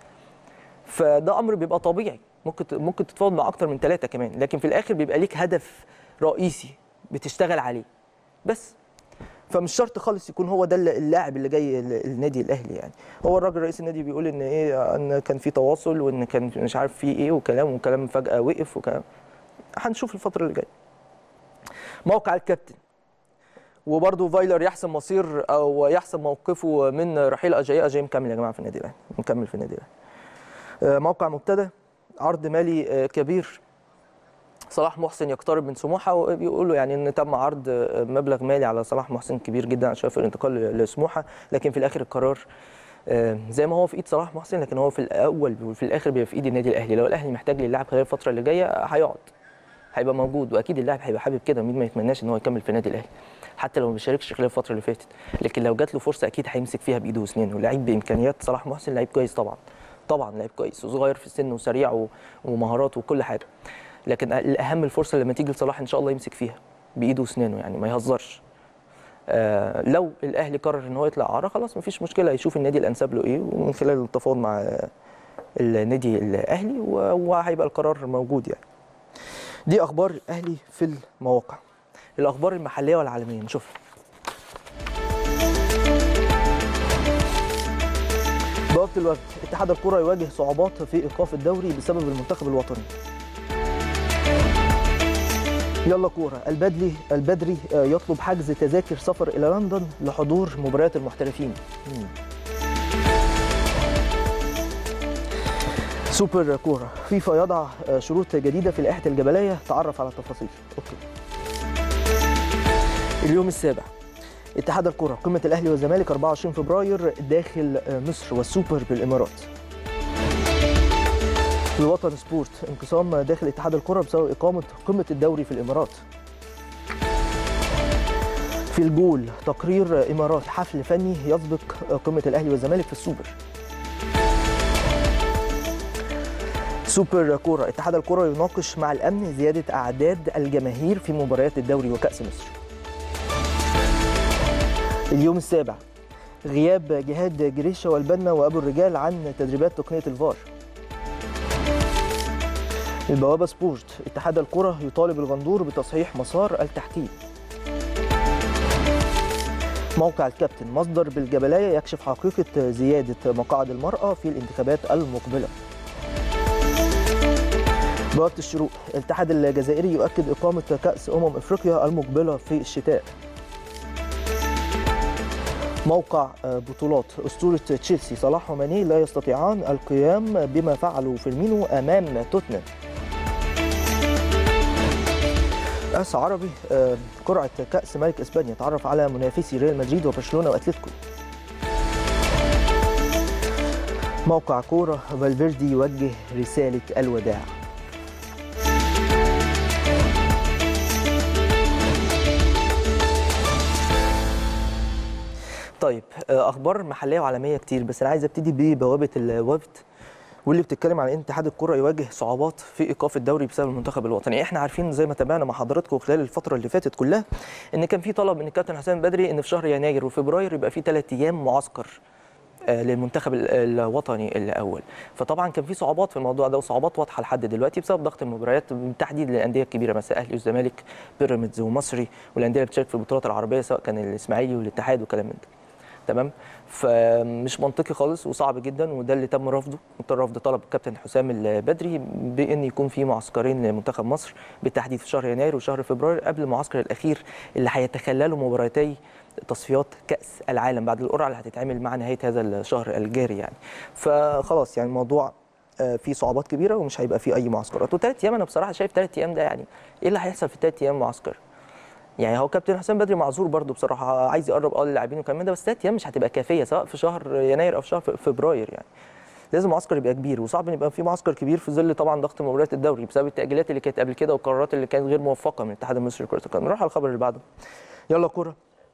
فده امر بيبقى طبيعي ممكن ت- ممكن تتفاوض مع اكتر من ثلاثه كمان لكن في الاخر بيبقى ليك هدف رئيسي بتشتغل عليه بس فمش شرط خالص يكون هو ده اللاعب اللي جاي ال- النادي الاهلي يعني هو الراجل رئيس النادي بيقول ان ايه ان كان في تواصل وان كان مش عارف في ايه وكلام وكلام فجاه وقف وكلام هنشوف الفتره اللي جايه موقع الكابتن وبرضه فايلر يحسم مصير او يحسم موقفه من رحيل اجاي اجاي مكمل يا جماعه في النادي الاهلي مكمل في النادي الاهلي آه، موقع مبتدى عرض مالي آه، كبير صلاح محسن يقترب من سموحه وبيقولوا يعني ان تم عرض آه، مبلغ مالي على صلاح محسن كبير جدا عشان في الانتقال لسموحه لكن في الاخر القرار آه، زي ما هو في ايد صلاح محسن لكن هو في الاول وفي الاخر بيبقى في ايد النادي الاهلي لو الاهلي محتاج للاعب خلال الفتره اللي جايه هيقعد هيبقى موجود واكيد اللاعب هيبقى حابب كده مين ما يتمناش ان هو يكمل في النادي الاهلي حتى لو ما بيشاركش خلال الفتره اللي فاتت لكن لو جات له فرصه اكيد هيمسك فيها بايده واسنانه لعيب بامكانيات صلاح محسن لعيب كويس طبعا طبعا لعيب كويس وصغير في السن وسريع و- ومهارات وكل حاجه لكن الاهم الفرصه لما تيجي لصلاح ان شاء الله يمسك فيها بايده واسنانه يعني ما يهزرش آه لو الاهلي قرر ان هو يطلع عاره خلاص مفيش مشكله يشوف النادي الانسب له ايه ومن خلال التفاوض مع آه، النادي الاهلي و- وهيبقى القرار موجود يعني دي اخبار الاهلي في المواقع الاخبار المحليه والعالميه نشوفها بوابه الوفد اتحاد الكره يواجه صعوبات في ايقاف الدوري بسبب المنتخب الوطني يلا كوره البدلي البدري آه، يطلب حجز تذاكر سفر الى لندن لحضور مباريات المحترفين مم. سوبر كوره فيفا يضع آه، شروط جديده في لائحه الجبليه تعرف على التفاصيل اوكي اليوم السابع اتحاد الكره قمه الاهلي والزمالك 24 فبراير داخل آه، مصر والسوبر بالامارات الوطن سبورت انقسام داخل اتحاد الكره بسبب اقامه قمه الدوري في الامارات في الجول تقرير اماراتي حفل فني يسبق قمه الاهلي والزمالك في السوبر سوبر كوره اتحاد الكره يناقش مع الامن زياده اعداد الجماهير في مباريات الدوري وكاس مصر اليوم السابع غياب جهاد جريشة والبنا وابو الرجال عن تدريبات تقنيه الفار البوابه سبورت اتحاد الكره يطالب الغندور بتصحيح مسار التحكيم موقع الكابتن مصدر بالجبلايه يكشف حقيقه زياده مقاعد المراه في الانتخابات المقبله بوابه الشروق الاتحاد الجزائري يؤكد اقامه كاس امم افريقيا المقبله في الشتاء موقع بطولات أسطورة تشيلسي صلاح وماني لا يستطيعان القيام بما فعلوا فيرمينو أمام توتنهام أس عربي قرعة كأس ملك إسبانيا تعرف على منافسي ريال مدريد وبرشلونة وأتلتيكو موقع كورة فالفيردي يوجه رسالة الوداع طيب اخبار محليه وعالميه كتير بس انا عايز ابتدي ببوابه الوفد واللي بتتكلم عن ان اتحاد الكره يواجه صعوبات في ايقاف الدوري بسبب المنتخب الوطني احنا عارفين زي ما تابعنا مع حضراتكم خلال الفتره اللي فاتت كلها ان كان في طلب من الكابتن حسام بدري ان في شهر يناير وفبراير يبقى في ثلاث ايام معسكر للمنتخب الوطني الاول فطبعا كان في صعوبات في الموضوع ده وصعوبات واضحه لحد دلوقتي بسبب ضغط المباريات بالتحديد للانديه الكبيره مثلا اهلي والزمالك بيراميدز ومصري والانديه اللي بتشارك في البطولات العربيه سواء كان الاسماعيلي والاتحاد وكلام من ده تمام فمش منطقي خالص وصعب جدا وده اللي تم رفضه تم رفض طلب الكابتن حسام البدري بان يكون في معسكرين لمنتخب مصر بالتحديد في شهر يناير وشهر فبراير قبل المعسكر الاخير اللي هيتخلله مباراتي تصفيات كاس العالم بعد القرعه اللي هتتعمل مع نهايه هذا الشهر الجاري يعني فخلاص يعني الموضوع في صعوبات كبيره ومش هيبقى فيه اي معسكرات وثلاث ايام انا بصراحه شايف ثلاث ايام ده يعني ايه اللي هيحصل في ثلاث ايام معسكر يعني هو كابتن حسام بدري معذور برده بصراحه عايز يقرب اه للاعبين وكمان ده بس ثلاث ايام مش هتبقى كافيه سواء في شهر يناير او في شهر فبراير يعني لازم معسكر يبقى كبير وصعب ان يبقى في معسكر كبير في ظل طبعا ضغط مباريات الدوري بسبب التاجيلات اللي كانت قبل كده والقرارات اللي كانت غير موفقه من الاتحاد المصري لكره القدم نروح على الخبر اللي بعده يلا كوره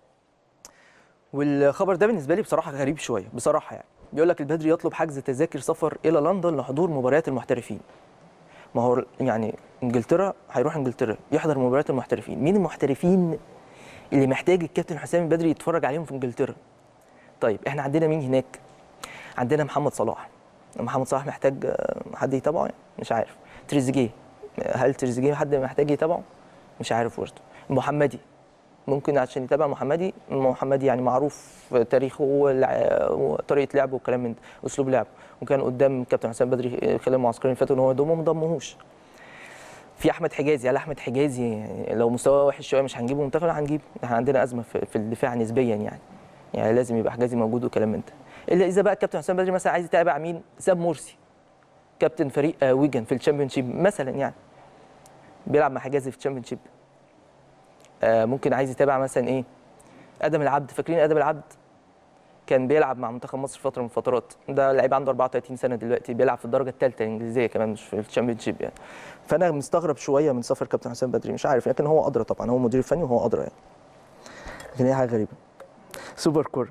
والخبر ده بالنسبه لي بصراحه غريب شويه بصراحه يعني بيقول لك البدري يطلب حجز تذاكر سفر الى لندن لحضور مباريات المحترفين ما هو يعني انجلترا هيروح انجلترا يحضر مباريات المحترفين مين المحترفين اللي محتاج الكابتن حسام البدري يتفرج عليهم في انجلترا طيب احنا عندنا مين هناك عندنا محمد صلاح محمد صلاح محتاج حد يتابعه يعني مش عارف تريزيجيه هل تريزيجيه حد محتاج يتابعه مش عارف برضه محمدي ممكن عشان يتابع محمدي محمدي يعني معروف تاريخه وطريقه لعبه والكلام من ده اسلوب لعبه وكان قدام كابتن حسام بدري خلال المعسكرين اللي فاتوا ان هو يضمه ما ضمهوش في احمد حجازي هل احمد حجازي لو مستواه وحش شويه مش هنجيبه منتخب لا هنجيبه احنا عندنا ازمه في الدفاع نسبيا يعني يعني لازم يبقى حجازي موجود وكلام من ده الا اذا بقى الكابتن حسام بدري مثلا عايز يتابع مين سام مرسي كابتن فريق ويجن في الشامبيونشيب مثلا يعني بيلعب مع حجازي في الشامبيونشيب ممكن عايز يتابع مثلا ايه ادم العبد فاكرين ادم العبد كان بيلعب مع منتخب مصر فتره من الفترات ده لعيب عنده 34 سنه دلوقتي بيلعب في الدرجه الثالثه الانجليزيه كمان مش في الشامبيونشيب يعني فانا مستغرب شويه من سفر كابتن حسام بدري مش عارف لكن هو ادرى طبعا هو مدير فني وهو ادرى يعني لكن هي حاجه غريبه سوبر كوره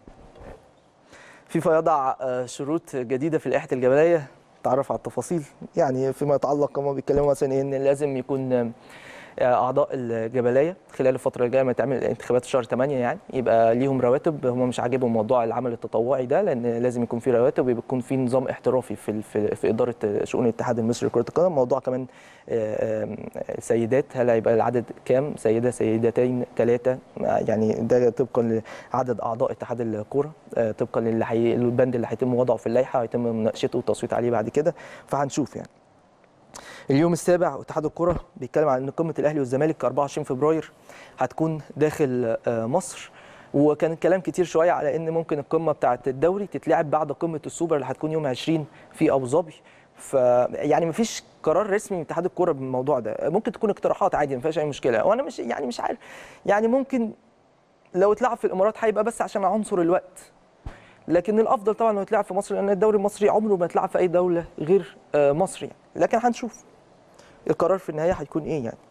فيفا يضع شروط جديده في اللائحه الجبليه تعرف على التفاصيل يعني فيما يتعلق كما بيتكلموا مثلا ان لازم يكون اعضاء الجبليه خلال الفتره الجايه ما تعمل انتخابات شهر 8 يعني يبقى ليهم رواتب هم مش عاجبهم موضوع العمل التطوعي ده لان لازم يكون في رواتب ويكون في نظام احترافي في في, في اداره شؤون الاتحاد المصري لكره القدم موضوع كمان سيدات هل هيبقى العدد كام سيده سيدتين ثلاثه يعني ده طبقا لعدد اعضاء اتحاد الكوره طبقا للي حي... البند اللي هيتم وضعه في اللائحه هيتم مناقشته والتصويت عليه بعد كده فهنشوف يعني اليوم السابع اتحاد الكره بيتكلم عن ان قمه الاهلي والزمالك 24 فبراير هتكون داخل مصر وكان الكلام كتير شويه على ان ممكن القمه بتاعه الدوري تتلعب بعد قمه السوبر اللي هتكون يوم 20 في ابو ظبي فيعني مفيش قرار رسمي من اتحاد الكوره بالموضوع ده ممكن تكون اقتراحات عادي ما فيهاش اي مشكله وانا مش يعني مش عارف يعني ممكن لو اتلعب في الامارات هيبقى بس عشان عنصر الوقت لكن الافضل طبعا انه يتلعب في مصر لان الدوري المصري عمره ما يتلعب في اي دوله غير مصر يعني لكن هنشوف القرار في النهايه هيكون ايه يعني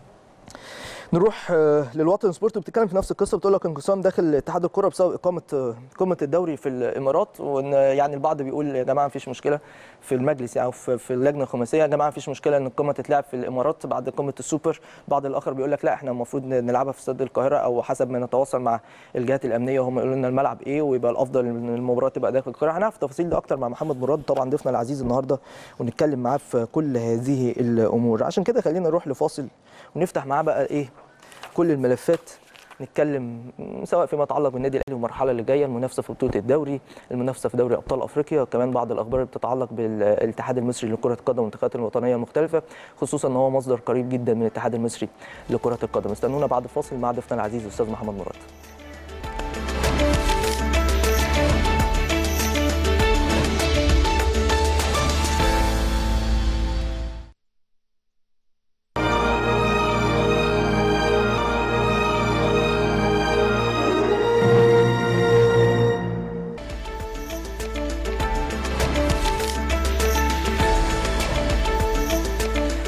نروح للوطن سبورت بتتكلم في نفس القصه بتقول لك انقسام داخل اتحاد الكره بسبب اقامه قمه الدوري في الامارات وان يعني البعض بيقول يا جماعه مفيش مشكله في المجلس او يعني في اللجنه الخماسيه يا جماعه مفيش مشكله ان القمه تتلعب في الامارات بعد قمه السوبر بعض الاخر بيقول لك لا احنا المفروض نلعبها في استاد القاهره او حسب ما نتواصل مع الجهات الامنيه وهم يقولوا لنا الملعب ايه ويبقى الافضل ان المباراه تبقى داخل القاهره هنعرف التفاصيل دي اكتر مع محمد مراد طبعا ضيفنا العزيز النهارده ونتكلم معاه في كل هذه الامور عشان كده خلينا نروح لفاصل ونفتح معاه بقى ايه كل الملفات نتكلم سواء فيما يتعلق بالنادي الاهلي والمرحله اللي جايه المنافسه في بطوله الدوري المنافسه في دوري ابطال افريقيا كمان بعض الاخبار اللي بتتعلق بالاتحاد المصري لكره القدم والمنتخبات الوطنيه المختلفه خصوصا ان هو مصدر قريب جدا من الاتحاد المصري لكره القدم استنونا بعد الفاصل مع ضيفنا العزيز الاستاذ محمد مراد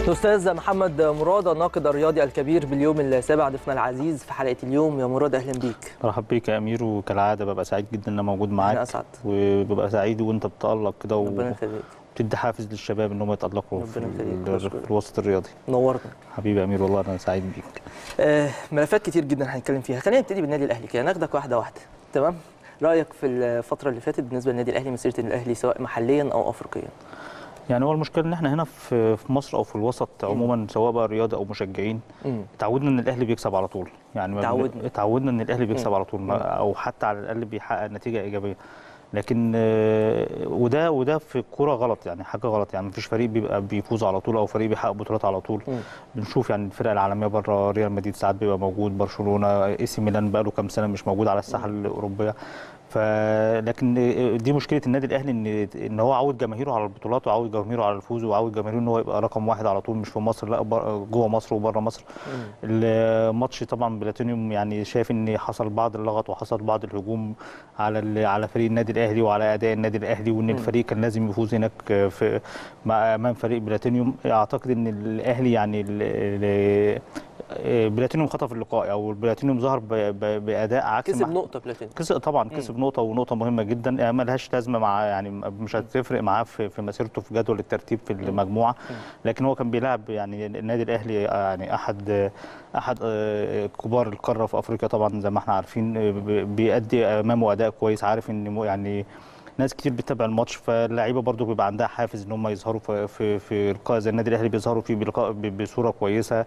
الاستاذ محمد مراد الناقد الرياضي الكبير باليوم السابع ضيفنا العزيز في حلقه اليوم يا مراد اهلا بيك مرحب بيك يا امير وكالعاده ببقى سعيد جدا ان انا موجود انا معاك اسعد وببقى سعيد وانت بتالق كده ربنا يخليك وبتدي حافز للشباب ان هم يتالقوا في, ربنا يخليك، ال- بشكرك. في الوسط الرياضي نورنا حبيبي يا امير والله انا سعيد بيك آه ملفات كتير جدا هنتكلم فيها خلينا نبتدي بالنادي الاهلي كده ناخدك واحده واحده تمام رايك في الفتره اللي فاتت بالنسبه للنادي الاهلي مسيره الاهلي سواء محليا او افريقيا يعني هو المشكله ان احنا هنا في في مصر او في الوسط عموما سواء بقى رياضه او مشجعين امم اتعودنا ان الاهلي بيكسب على طول يعني ما بن- اتعودنا. اتعودنا ان الاهلي بيكسب مم. على طول ما- مم. او حتى على الاقل بيحقق نتيجه ايجابيه لكن آه، وده وده في الكوره غلط يعني حاجه غلط يعني مفيش فريق بيبقى بيفوز على طول او فريق بيحقق بطولات على طول مم. بنشوف يعني الفرق العالميه بره ريال مدريد ساعات بيبقى موجود برشلونه اي سي ميلان بقى له كام سنه مش موجود على الساحه الاوروبيه ف لكن دي مشكله النادي الاهلي ان ان هو عود جماهيره على البطولات وعود جماهيره على الفوز وعود جماهيره ان هو يبقى رقم واحد على طول مش في مصر لا بر- جوه مصر وبره مصر مم. الماتش طبعا بلاتينيوم يعني شايف ان حصل بعض اللغط وحصل بعض الهجوم على ال- على فريق النادي الاهلي وعلى اداء النادي الاهلي وان الفريق كان لازم يفوز هناك في مع امام فريق بلاتينيوم اعتقد ان الاهلي يعني ال- ال- بلاتينيوم خطف اللقاء او بلاتينيوم ظهر ب- ب- باداء عكس كسب ما- نقطه بلاتيني كسب طبعا كسب نقطه ونقطه مهمه جدا يعني ما لهاش لازمه مع يعني مش هتفرق معاه في في مسيرته في جدول الترتيب في المجموعه لكن هو كان بيلعب يعني النادي الاهلي يعني احد احد آه، كبار القاره في افريقيا طبعا زي ما احنا عارفين آه، بي- بيأدي امامه اداء كويس عارف ان مو- يعني ناس كتير بتتابع الماتش فاللعيبه برضو بيبقى عندها حافز ان هم يظهروا في في, في لقاء زي النادي الاهلي بيظهروا فيه بلقاء ب- بصوره كويسه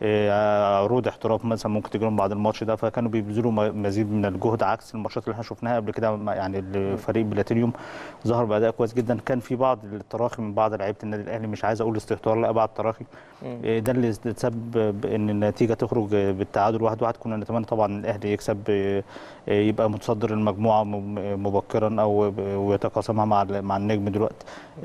آه، عروض احتراف مثلا ممكن تجي لهم بعد الماتش ده فكانوا بيبذلوا م- مزيد من الجهد عكس الماتشات اللي احنا شفناها قبل كده ما- يعني الفريق بلاتينيوم ظهر باداء كويس جدا كان في بعض التراخي من بعض لعيبه النادي الاهلي مش عايز اقول استهتار لا بعض التراخي مم. آه، ده اللي تسبب ان النتيجه تخرج بالتعادل واحد واحد كنا نتمنى طبعا الاهلي يكسب آه، آه، يبقى متصدر المجموعه م- مبكرا او ويتقاسمها مع ال- مع النجم دلوقتي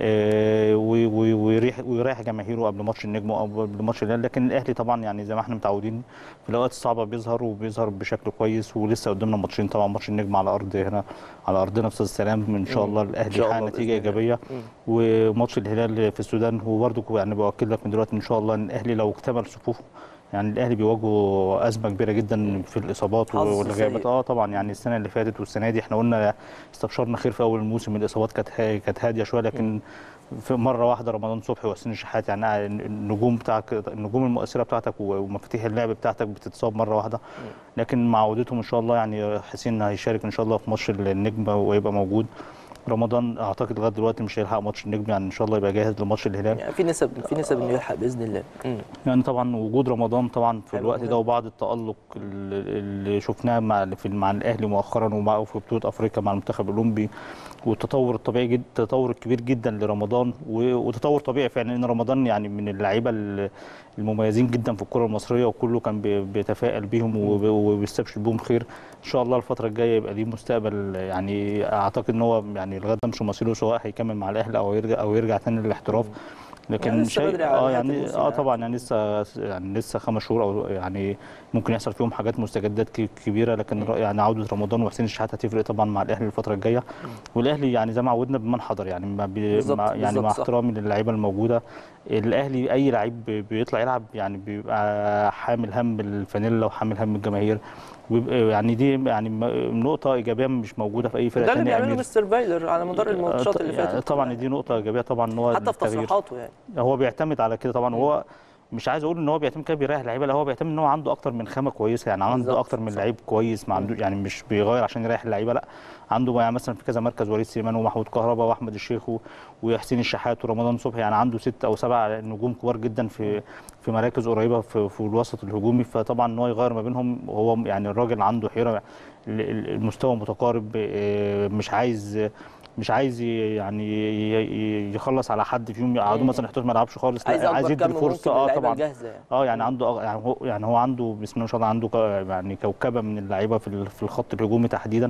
آه، وي- وي- ويريح ويريح جماهيره قبل ماتش النجم او قبل ماتش الهلال لكن الاهلي طبعا يعني زي ما احنا متعودين في الاوقات الصعبه بيظهر وبيظهر بشكل كويس ولسه قدامنا ماتشين طبعا ماتش النجم على ارض هنا على ارضنا في استاد السلام ان شاء مم. الله إن الاهلي شاء يحقق الله نتيجه بإذن الله. ايجابيه مم. وماتش الهلال في السودان وبرضه يعني باكد لك من دلوقتي ان شاء الله ان الاهلي لو اكتمل صفوفه يعني الاهلي بيواجهه ازمه كبيره جدا في الاصابات حظ والغيابات سيء. اه طبعا يعني السنه اللي فاتت والسنه دي احنا قلنا استبشرنا خير في اول الموسم الاصابات كانت ها- كانت هاديه شويه لكن في مره واحده رمضان صبحي وحسين الشحات يعني النجوم بتاعك النجوم المؤثره بتاعتك ومفاتيح اللعب بتاعتك بتتصاب مره واحده لكن مع عودتهم ان شاء الله يعني حسين هيشارك ان شاء الله في ماتش النجم ويبقى موجود رمضان اعتقد لغايه دلوقتي مش هيلحق ماتش النجم يعني ان شاء الله يبقى جاهز لماتش الهلال يعني في نسب في نسب انه يلحق باذن الله مم. يعني طبعا وجود رمضان طبعا في حلو الوقت جدا. ده وبعض التألق اللي اللي شفناه مع في مع الاهلي مؤخرا ومع في بطوله افريقيا مع المنتخب الاولمبي والتطور الطبيعي جدا التطور الكبير جدا لرمضان و- وتطور طبيعي فعلا ان رمضان يعني من اللعيبه ال- المميزين جدا في الكره المصريه وكله كان بي- بيتفائل بيهم وب- وبيستبشر بيهم خير ان شاء الله الفتره الجايه يبقى ليه مستقبل يعني اعتقد ان هو يعني لغايه ده مش مصيره سواء هيكمل مع الاهلي او يرجع او يرجع تاني للاحتراف لكن يعني لسه شيء بدري على اه نهاية يعني الموسم اه يعني. طبعا يعني لسه يعني لسه خمس شهور او يعني ممكن يحصل فيهم حاجات مستجدات ك- كبيره لكن رأي- يعني عوده رمضان وحسين الشحات هتفرق طبعا مع الاهلي الفتره الجايه والاهلي يعني زي ما عودنا بمن حضر يعني ما بي بالظبط، مع يعني مع بالظبط، صح. احترامي للعيبه الموجوده الاهلي اي لعيب بي- بيطلع يلعب يعني بيبقى حامل هم الفانيلا وحامل هم الجماهير ويبقى يعني دي يعني م- نقطه ايجابيه مش موجوده في اي فرقه ده اللي ثانيه يا بيعمله أمير. مستر بايلر على مدار الماتشات اللي يعني فاتت طبعا دي نقطه ايجابيه طبعا ان هو حتى في التغيير. تصريحاته يعني هو بيعتمد على كده طبعا هو مش عايز اقول ان هو بيعتمد كده بيريح اللعيبه لا هو بيعتمد ان هو عنده اكتر من خامه كويسه يعني عنده بالظبط، اكتر من صح. لعيب كويس ما عنده يعني مش بيغير عشان يريح اللعيبه لا عنده يعني مثلا في كذا مركز وليد سليمان ومحمود كهربا واحمد الشيخ و- وحسين الشحات ورمضان صبحي يعني عنده ست او سبع نجوم كبار جدا في في مراكز قريبه في, في الوسط الهجومي فطبعا ان هو يغير ما بينهم هو يعني الراجل عنده حيره ال- ال- المستوى متقارب آه، مش عايز مش عايز ي- يعني ي- ي- يخلص على حد فيهم يقعدوا مم. مثلا يحتاج ما يلعبش خالص عايز لا اكبر عايز يدي كم ممكن الفرصه من اه اللعيبه طبعا الجاهزه يعني اه يعني عنده أغ- يعني هو يعني هو عنده بسم الله ما شاء الله عنده ك- يعني كوكبه من اللعيبه في ال- في الخط الهجومي تحديدا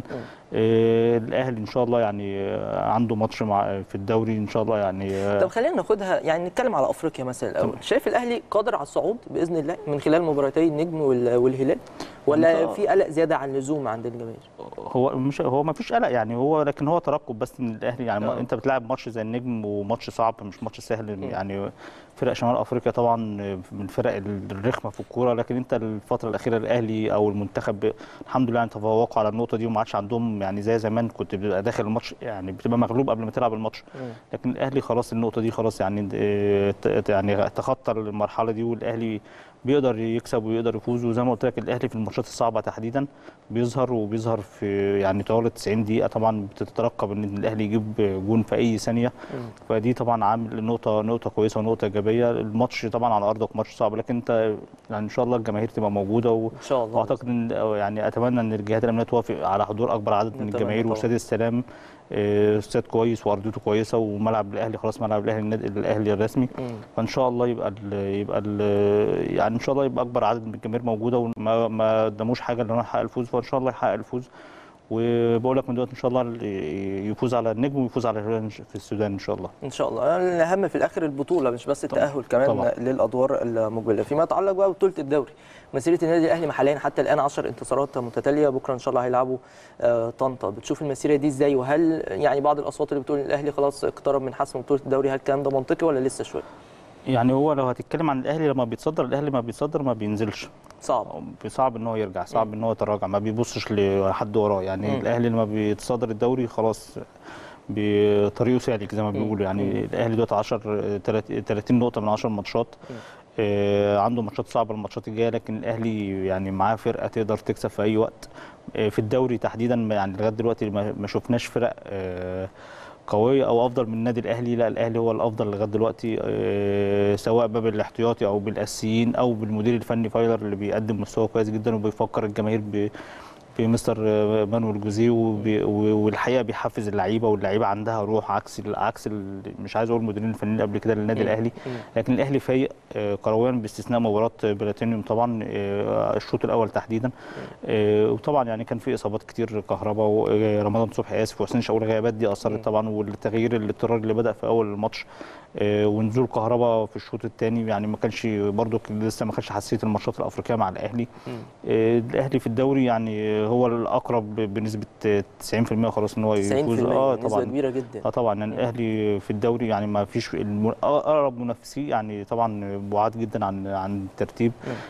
آه الاهلي ان شاء الله يعني آه، عنده ماتش مع في الدوري ان شاء الله يعني آه، طب خلينا ناخدها يعني نتكلم على افريقيا مثلا الاول شايف الاهلي قادر على الصعود باذن الله من خلال مباراتي النجم وال- والهلال ولا أنت- في قلق زياده عن اللزوم عند الجماهير هو مش هو ما فيش قلق يعني هو لكن هو ترقب بس من الاهلي يعني آه. آه. انت بتلعب ماتش زي النجم وماتش صعب مش ماتش سهل يعني فرق شمال افريقيا طبعا من الفرق الرخمه في الكوره لكن انت الفتره الاخيره الاهلي او المنتخب الحمد لله يعني تفوقوا على النقطه دي وما عادش عندهم يعني زي زمان كنت بتبقى داخل الماتش يعني بتبقى مغلوب قبل ما تلعب الماتش لكن الاهلي خلاص النقطه دي خلاص يعني اه، ت- يعني تخطى المرحله دي والاهلي بيقدر يكسب ويقدر يفوز وزي ما قلت لك الاهلي في الماتشات الصعبه تحديدا بيظهر وبيظهر في يعني طوال 90 دقيقه طبعا بتترقب ان الاهلي يجيب جون في اي ثانيه فدي طبعا عامل نقطه نقطه كويسه ونقطه ايجابيه الماتش طبعا على ارضك ماتش صعب لكن انت يعني ان شاء الله الجماهير تبقى موجوده و... ان شاء الله واعتقد ان يعني اتمنى ان الجهات الامنيه توافق على حضور اكبر عدد من نتمنى الجماهير طبعاً. واستاد السلام آه، استاد كويس وارضيته كويسه وملعب الاهلي خلاص ملعب الاهلي النادي الاهلي الرسمي مم. فان شاء الله يبقى ال يبقى ال يعني ان شاء الله يبقى اكبر عدد من الجماهير موجوده وما ما قدموش حاجه ان هو يحقق الفوز فان شاء الله يحقق الفوز وبقول لك من دلوقتي ان شاء الله يفوز على النجم ويفوز على الهلال في السودان ان شاء الله ان شاء الله الاهم في الاخر البطوله مش بس التاهل كمان طبعاً. للادوار المقبله فيما يتعلق بقى ببطوله الدوري مسيره النادي الاهلي محليا حتى الان 10 انتصارات متتاليه بكره ان شاء الله هيلعبوا آه، طنطا بتشوف المسيره دي ازاي وهل يعني بعض الاصوات اللي بتقول إن الاهلي خلاص اقترب من حسم بطوله الدوري هل الكلام ده منطقي ولا لسه شويه يعني هو لو هتتكلم عن الاهلي لما بيتصدر الاهلي ما بيتصدر ما بينزلش صعب صعب ان هو يرجع صعب ان هو يتراجع ما بيبصش لحد وراه يعني مم. الاهلي لما بيتصدر الدوري خلاص بطريقه سالك زي ما بيقولوا يعني الاهلي دلوقتي 10 30 نقطه من 10 ماتشات آه عنده ماتشات صعبه الماتشات الجايه لكن الاهلي يعني معاه فرقه تقدر تكسب في اي وقت آه في الدوري تحديدا يعني لغايه دلوقتي ما ما شفناش فرق آه قويه او افضل من النادي الاهلي لا الاهلي هو الافضل لغايه دلوقتي آه، سواء بقى بالاحتياطي او بالاساسيين او بالمدير الفني فايلر اللي بيقدم مستوى كويس جدا وبيفكر الجماهير ب بمستر آه، مانويل جوزيه وبي- و- والحقيقه بيحفز اللعيبه واللعيبه عندها روح عكس ال- عكس ال- مش عايز اقول المديرين الفنيين قبل كده للنادي مم. الاهلي مم. لكن الاهلي فايق آه، كرويا باستثناء مباراه بلاتينيوم طبعا آه، الشوط الاول تحديدا آه، وطبعا يعني كان في اصابات كتير كهرباء ورمضان صبحي اسف وحسين شاول الغيابات دي مم. اثرت طبعا والتغيير الاضطراري اللي بدا في اول الماتش آه، ونزول كهرباء في الشوط الثاني يعني ما كانش برضو لسه ما كانش حساسيه الماتشات الافريقيه مع الاهلي مم. آه، الاهلي في الدوري يعني هو الاقرب بنسبه 90% خلاص ان هو 90% يفوز اه نسبه طبعا كبيره جدا اه طبعا يعني الاهلي في الدوري يعني ما فيش الم- اقرب منافسيه يعني طبعا بعاد جدا عن عن الترتيب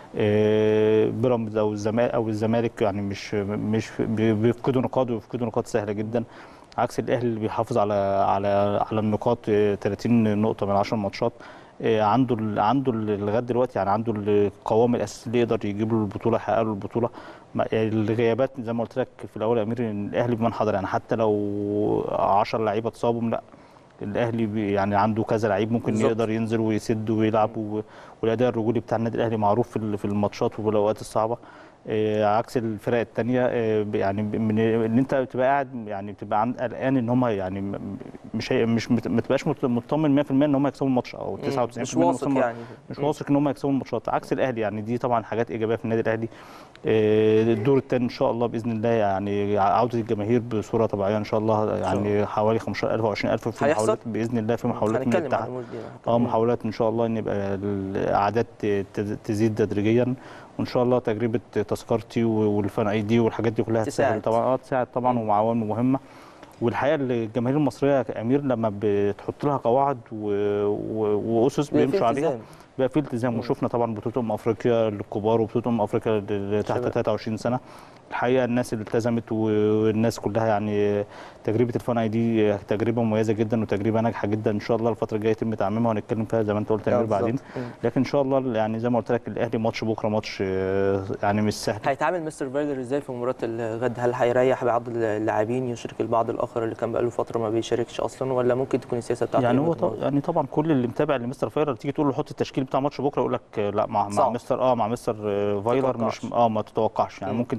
آه، بيراميدز او الزمالك او الزمالك يعني مش مش بي- بيفقدوا نقاط ويفقدوا نقاط سهله جدا عكس الاهلي اللي بيحافظ على على على النقاط آه، 30 نقطه من 10 ماتشات آه، عنده ال- عنده ال- لغايه دلوقتي يعني عنده القوام الاساسي اللي يقدر يجيب له البطوله يحقق له البطوله ما- يعني الغيابات زي ما قلت لك في الاول يا امير ان الاهلي بمن حضر يعني حتى لو 10 لعيبه اتصابوا لا الاهلي بي- يعني عنده كذا لعيب ممكن بالظبط. يقدر ينزل ويسد ويلعب و- والاداء الرجولي بتاع النادي الاهلي معروف في ال- في الماتشات وفي الاوقات الصعبه آه، عكس الفرق الثانيه يعني ب- من ان انت بتبقى قاعد يعني بتبقى عن- قلقان ان هم يعني م- مش هي مش مت- ما تبقاش مت- مطمن 100% ان هم يكسبوا الماتش او 99% مش إنهم واثق يكسبوا يعني مش واثق ان هم يكسبوا الماتشات عكس الاهلي يعني دي طبعا حاجات ايجابيه في النادي الاهلي آه، الدور الثاني ان شاء الله باذن الله يعني عوده الجماهير بصوره طبيعيه ان شاء الله يعني حوالي 15000 او 20000 في هيحصل؟ محاولات باذن الله في محاولات من هنتكلم عن الاتحاد الامور دي اه محاولات ان شاء الله ان يبقى الاعداد ت- تزيد تدريجيا وان شاء الله تجربه تذكرتي والفان اي دي والحاجات دي كلها تساعد. تساعد طبعا اه تساعد طبعا مم. ومعاون مهمه والحقيقه الجماهير المصريه كامير لما بتحط لها قواعد و... و... واسس بيبقى في بيمشوا عليها التزام. بقى في التزام وشفنا طبعا بطوله امم افريقيا للكبار وبطوله امم افريقيا اللي تحت شباب. 23 سنه الحقيقه الناس اللي التزمت والناس كلها يعني تجربه الفان اي دي تجربه مميزه جدا وتجربه ناجحه جدا ان شاء الله الفتره الجايه يتم تعميمها وهنتكلم فيها زي ما انت قلت يا آه، أمير بعدين بالظبط. مم. لكن ان شاء الله يعني زي ما قلت لك الاهلي ماتش بكره ماتش آه، يعني مش سهل هيتعامل مستر فايلر ازاي في مباراه الغد هل هيريح بعض اللاعبين يشرك البعض الاخر اللي كان بقاله فتره ما بيشاركش اصلا ولا ممكن تكون السياسه بتاعته يعني إيه هو متناقضة؟ طب يعني طبعا كل اللي متابع لمستر فايلر تيجي تقول له حط التشكيل بتاع ماتش بكره يقول لك آه، لا مع مع صعب. مستر اه مع مستر آه، فايلر تتوقعش. مش اه ما تتوقعش يعني مم. ممكن تلاقيه مغير لك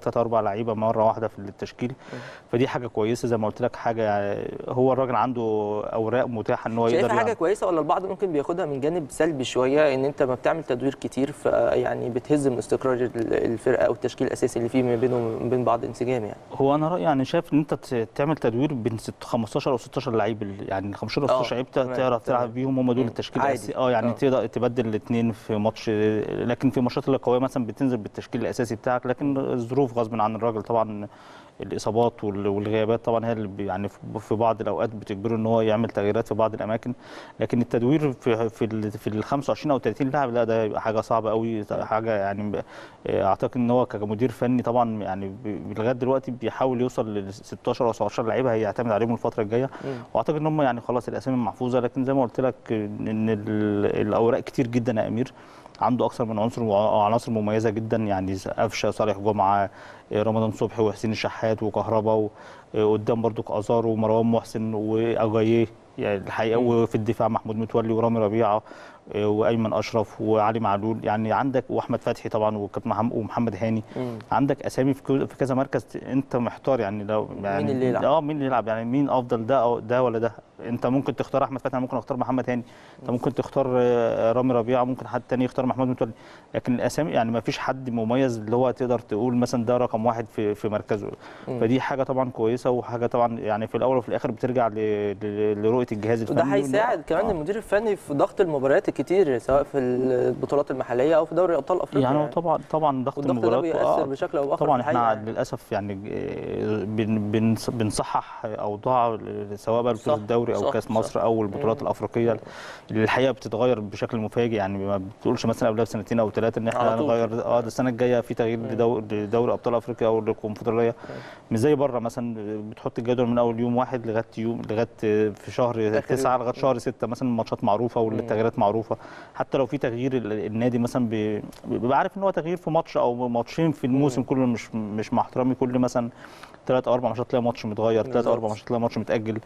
ثلاث اربع لعيبه مره واحده في التشكيل فدي حاجه كويسه زي ما قلت لك حاجه هو الراجل عنده اوراق متاحه ان هو يقدر شايفها حاجه يلعب. كويسه ولا البعض ممكن بياخدها من جانب سلبي شويه ان انت ما بتعمل تدوير كتير فيعني بتهز من استقرار ال- الفرقه او التشكيل الاساسي اللي فيه ما بينه وما بين بعض انسجام يعني هو انا رايي يعني شايف ان انت ت- تعمل تدوير بين ست- 15 او 16 لعيب ال- يعني 15 او آه، 16 لعيب ت- تمام، تعرف تمام. تلعب بيهم هم دول مم. التشكيل عادي. الاساسي اه يعني آه. تقدر تبدل الاثنين في ماتش لكن في الماتشات اللي قويه مثلا بتنزل بالتشكيل الاساسي بتاعك لكن الظروف غصب عن الراجل طبعا الاصابات وال- والغيابات طبعا هي اللي بي- يعني في- في بعض الاوقات بتجبره ان هو يعمل تغييرات في بعض الاماكن لكن التدوير في في ال في ال 25 او 30 لاعب لا ده يبقى حاجه صعبه قوي حاجه يعني ب- اعتقد ان هو كمدير فني طبعا يعني ب- لغايه دلوقتي بيحاول يوصل ل 16 او 17 لعيبه هيعتمد عليهم الفتره الجايه مم. واعتقد ان هم يعني خلاص الاسامي محفوظه لكن زي ما قلت لك ان ال- الاوراق كتير جدا يا امير عنده اكثر من عنصر وعناصر مميزه جدا يعني قفشه صالح جمعه رمضان صبحي وحسين الشحات وكهربا وقدام برضو ازارو ومروان محسن واجاييه يعني الحقيقه مم. وفي الدفاع محمود متولي ورامي ربيعه وايمن اشرف وعلي معلول يعني عندك واحمد فتحي طبعا وكابتن محمد ومحمد هاني مم. عندك اسامي في كل- في كذا مركز ت- انت محتار يعني لو يعني اللي يلعب؟ اه مين اللي يلعب يعني مين افضل ده او ده ولا ده انت ممكن تختار احمد فتحي أنا ممكن اختار محمد هاني انت ممكن تختار آه، رامي ربيعه ممكن حد تاني يختار محمود متولي لكن الاسامي يعني ما فيش حد مميز اللي هو تقدر تقول مثلا ده رقم واحد في في مركزه مم. فدي حاجه طبعا كويسه وحاجه طبعا يعني في الاول وفي الاخر بترجع ل- ل- لرؤيه الجهاز الفني وده هيساعد كمان آه. المدير الفني في ضغط المباريات الكتير سواء في البطولات المحليه او في دوري ابطال افريقيا يعني هو طبعا طبعا ضغط والضغط ده المباريات بيأثر آه، بشكل او باخر طبعا في احنا الحقيقة يعني. للاسف يعني آه، بن- بنص- بنصحح اوضاع سواء بقى بطوله صح، الدوري او صح، كاس صح. مصر او البطولات مم. الافريقيه اللي الحقيقه بتتغير بشكل مفاجئ يعني ما بتقولش مثلا قبلها بسنتين او ثلاثه ان احنا على طول. هنغير اه ده السنه الجايه في تغيير لدو- لدوري ابطال افريقيا او الكونفدراليه مش زي بره مثلا بتحط الجدول من اول يوم واحد لغايه يوم لغايه في شهر آخر تسعه يوم. لغايه شهر سته مثلا الماتشات معروفه والتغييرات معروفه حتى لو في تغيير ال- النادي مثلا بي- بيبقى عارف ان هو تغيير في ماتش او ماتشين في الموسم كله مش مش مع احترامي كل مثلا ثلاث او اربع ماتشات تلاقي ماتش متغير ثلاث او اربع بالظبط. ماتشات تلاقي ماتش متاجل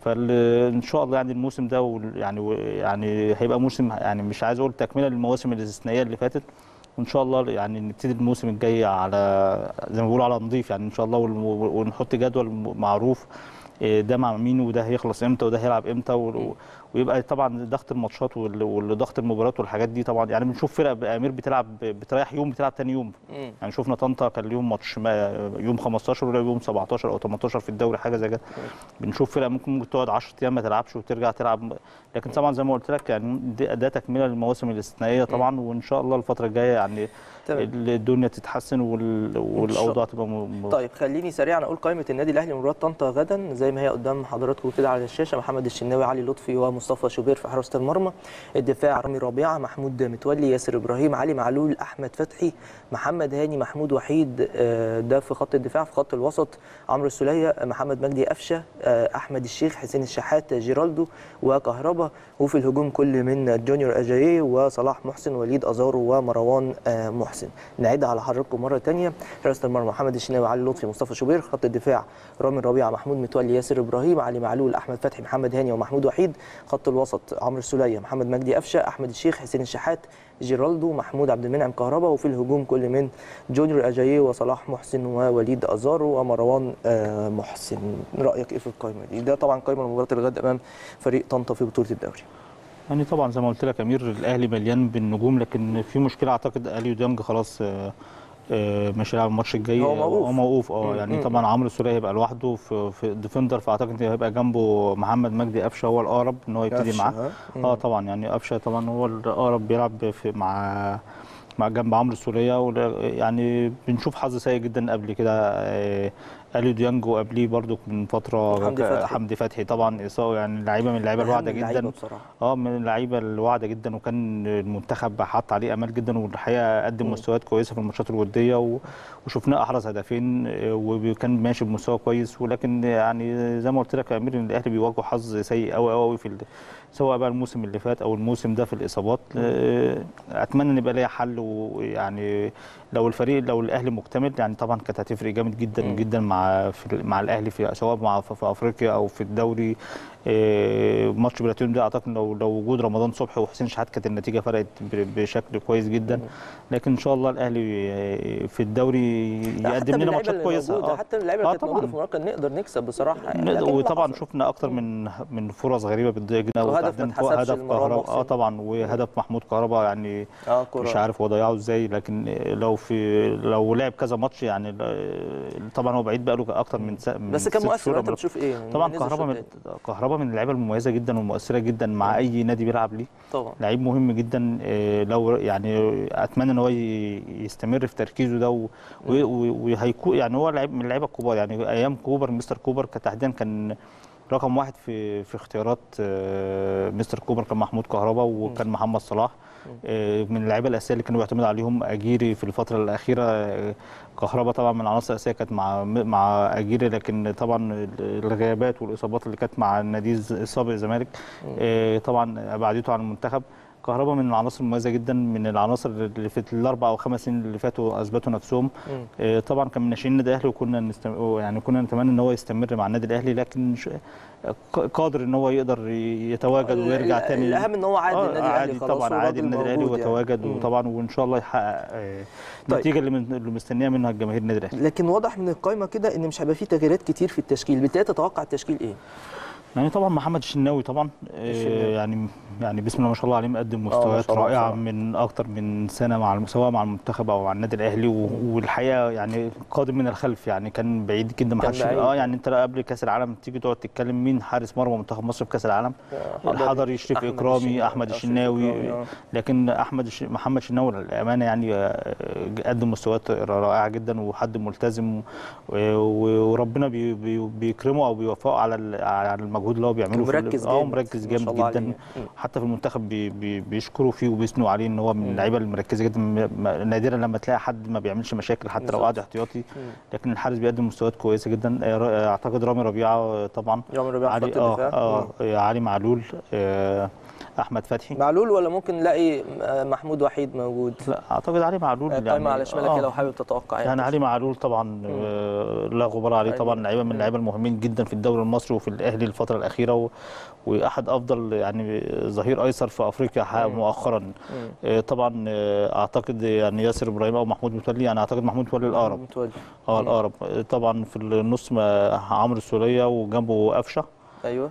فان شاء الله يعني الموسم ده وال- يعني و- يعني هيبقى موسم يعني مش عايز اقول تكمله للمواسم الاستثنائيه اللي فاتت وان شاء الله يعني نبتدي الموسم الجاي على زي ما بيقولوا على نظيف يعني ان شاء الله ون- ونحط جدول معروف إيه ده مع مين وده هيخلص امتى وده هيلعب امتى و- ويبقى طبعا ضغط الماتشات وال- وضغط المباريات والحاجات دي طبعا يعني بنشوف فرق بامير بتلعب بتريح يوم بتلعب تاني يوم مم. يعني شفنا طنطا كان ليهم ماتش ما- يوم 15 ولعب يوم 17 او 18 في الدوري حاجه زي كده بنشوف فرق ممكن ممكن تقعد 10 ايام ما تلعبش وترجع تلعب لكن طبعا زي ما قلت لك يعني ده, ده تكمله للمواسم الاستثنائيه طبعا وان شاء الله الفتره الجايه يعني تمام. الدنيا تتحسن وال- والاوضاع تبقى م- م- طيب خليني سريعا اقول قائمه النادي الاهلي مباراه طنطا غدا زي ما هي قدام حضراتكم كده على الشاشه محمد الشناوي علي لطفي ومصطفى شوبير في حراسه المرمى الدفاع رامي ربيعه محمود متولي ياسر ابراهيم علي معلول احمد فتحي محمد هاني محمود وحيد آه، ده في خط الدفاع في خط الوسط عمرو السوليه محمد مجدي قفشه آه، احمد الشيخ حسين الشحات جيرالدو وكهربا وفي الهجوم كل من جونيور اجاييه وصلاح محسن وليد ازارو ومروان آه، محسن نعيدها على حضراتكم مره ثانيه حراسه المرمى محمد الشناوي علي لطفي مصطفى شوبير خط الدفاع رامي ربيعه محمود متولي ياسر ابراهيم علي معلول احمد فتحي محمد هاني ومحمود وحيد خط الوسط عمرو السوليه محمد مجدي قفشه احمد الشيخ حسين الشحات جيرالدو محمود عبد المنعم كهربا وفي الهجوم كل من جونيور اجاييه وصلاح محسن ووليد ازارو ومروان آه، محسن رايك ايه في القائمه دي ده طبعا قائمه مباراه الغد امام فريق طنطا في بطوله الدوري يعني طبعا زي ما قلت لك يا امير الاهلي مليان بالنجوم لكن في مشكله اعتقد اليو ديانج خلاص آه، آه، مش هيلعب الماتش الجاي هو موقوف. هو موقوف اه مم، يعني مم. طبعا عمرو السوليه هيبقى لوحده في, في ديفندر فاعتقد هيبقى جنبه محمد مجدي قفشه هو الاقرب ان هو يبتدي قفشة، معاه ها؟ مم. اه طبعا يعني قفشه طبعا هو الاقرب بيلعب في مع مع جنب عمرو السوليه ولا- يعني بنشوف حظ سيء جدا قبل كده آه، اليو ديانج وقبليه برضو من فتره حمدي فتحي. حمدي فتحي طبعا إصابة يعني لعيبه من اللعيبه الواعده أهم اللعيبة جدا بصراحه اه من اللعيبه الواعده جدا وكان المنتخب حط عليه امال جدا والحقيقه قدم مستويات كويسه في الماتشات الوديه و- وشفناه احرز هدفين آه، وكان ماشي بمستوى كويس ولكن يعني زي ما قلت لك يا امير ان الاهلي بيواجهوا حظ سيء قوي قوي في ال- سواء بقى الموسم اللي فات او الموسم ده في الاصابات آه، اتمنى ان يبقى ليها حل ويعني لو الفريق لو الاهلي مكتمل يعني طبعا كانت هتفرق جامد جدا مم. جدا مع في مع الاهلي في سواء مع في في افريقيا او في الدوري إيه، ماتش بلاتينيوم ده اعتقد لو لو وجود رمضان صبحي وحسين شحات كانت النتيجه فرقت ب- بشكل كويس جدا لكن ان شاء الله الاهلي آه، في الدوري لا، يقدم لنا ماتشات كويسه آه. حتى اللعيبه آه اللي كانت موجوده في طبعا المباراه كان نقدر نكسب بصراحه يعني نقدر- لكن اللي وطبعا حصل. شفنا اكتر من من فرص غريبه بتضيع جدا وهدف ما وتحديداً اتحسبش هدف لمروان كهربا محسن. اه طبعا وهدف محمود كهربا يعني اه كرة مش عارف هو ضيعه ازاي لكن لو في لو لعب كذا ماتش يعني طبعا هو بعيد بقى له اكتر من س... من بس كان ست مؤثر شهور انت قبل- بتشوف ايه طبعا نزل كهربا الشوط من التاني. كهربا من اللعيبه المميزه جدا والمؤثره جدا مع اي نادي بيلعب ليه طبعا لعيب مهم جدا آه، لو يعني اتمنى ان هو ي- يستمر في تركيزه ده و- و- و- وهيكون يعني هو لعيب من اللعيبه الكبار يعني ايام كوبر مستر كوبر كان تحديدا كان رقم واحد في في اختيارات آه، مستر كوبر كان محمود كهربا وكان محمد صلاح آه، من اللعيبه الاساسيه اللي كانوا بيعتمدوا عليهم اجيري في الفتره الاخيره آه، كهربا طبعا من العناصر الاساسيه كانت مع مع اجيري لكن طبعا الغيابات والاصابات اللي كانت مع النادي السابق الزمالك آه، طبعا ابعدته عن المنتخب كهربا من العناصر المميزه جدا من العناصر اللي في الاربع او خمس سنين اللي فاتوا اثبتوا نفسهم مم. آه، طبعا كان من ناشئين النادي الاهلي وكنا نستم... يعني كنا نتمنى ان هو يستمر مع النادي الاهلي لكن ش... ق- قادر ان هو يقدر ي- يتواجد ويرجع ال- تاني الاهم ان هو عادي آه، النادي الاهلي عادي خلاص طبعا والراجل عادي النادي الاهلي موجود يعني. ويتواجد مم. وطبعا وان شاء الله يحقق آه، طيب. النتيجه اللي, من... اللي مستنيها منها الجماهير النادي الاهلي لكن واضح من القائمه كده ان مش هيبقى فيه تغييرات كتير في التشكيل بالتالي تتوقع التشكيل ايه يعني طبعا محمد الشناوي طبعا آه، الشناوي. يعني يعني بسم الله ما شاء الله عليه مقدم ما مستويات شاء الله رائعه بصراحة. من اكتر من سنه مع الم- سواء مع المنتخب او مع النادي الاهلي و- والحقيقه يعني قادم من الخلف يعني كان بعيد جدا ما كان حدش بعيد. اه يعني انت قبل كاس العالم تيجي تقعد تتكلم مين حارس مرمى منتخب مصر في كاس العالم الحضري شريف أحمد اكرامي الشناوي. احمد آه، شريف الشناوي إكرامي، آه. لكن احمد الش... محمد شناوي للامانه يعني آه، قدم مستويات رائعه جدا وحد ملتزم و- و- وربنا بي... بي... بيكرمه او بيوفقه على ال- على المجهود اللي هو بيعمله في ال- مركز اه جامد. مركز ما شاء جامد الله جدا عليه. مم. حتى في المنتخب بي... بي... بيشكروا فيه وبيثنوا عليه ان هو من اللعيبه المركزه جدا م- م- نادرا لما تلاقي حد ما بيعملش مشاكل حتى لو بالظبط. قاعد احتياطي لكن الحارس بيقدم مستويات كويسه جدا آه، را- اعتقد رامي ربيعه آه، طبعا رامي ربيعة في علي خط اه الدفاع. اه مم. آه، علي معلول آه، احمد فتحي معلول ولا ممكن نلاقي آه، محمود وحيد موجود لا اعتقد علي معلول القائمه على شمالك آه. كده لو حابب تتوقع يعني علي معلول طبعا آه، لا غبار عليه علي طبعا معلول. لعيبه من اللعيبه المهمين جدا في الدوري المصري وفي الاهلي الفتره الاخيره و... واحد افضل يعني ظهير ايسر في افريقيا ح- مؤخرا آه، طبعا آه، اعتقد يعني ياسر ابراهيم او محمود متولي يعني اعتقد محمود متولي الاقرب متولي اه الاقرب آه، طبعا في النص ما- عمرو السوليه وجنبه قفشه ايوه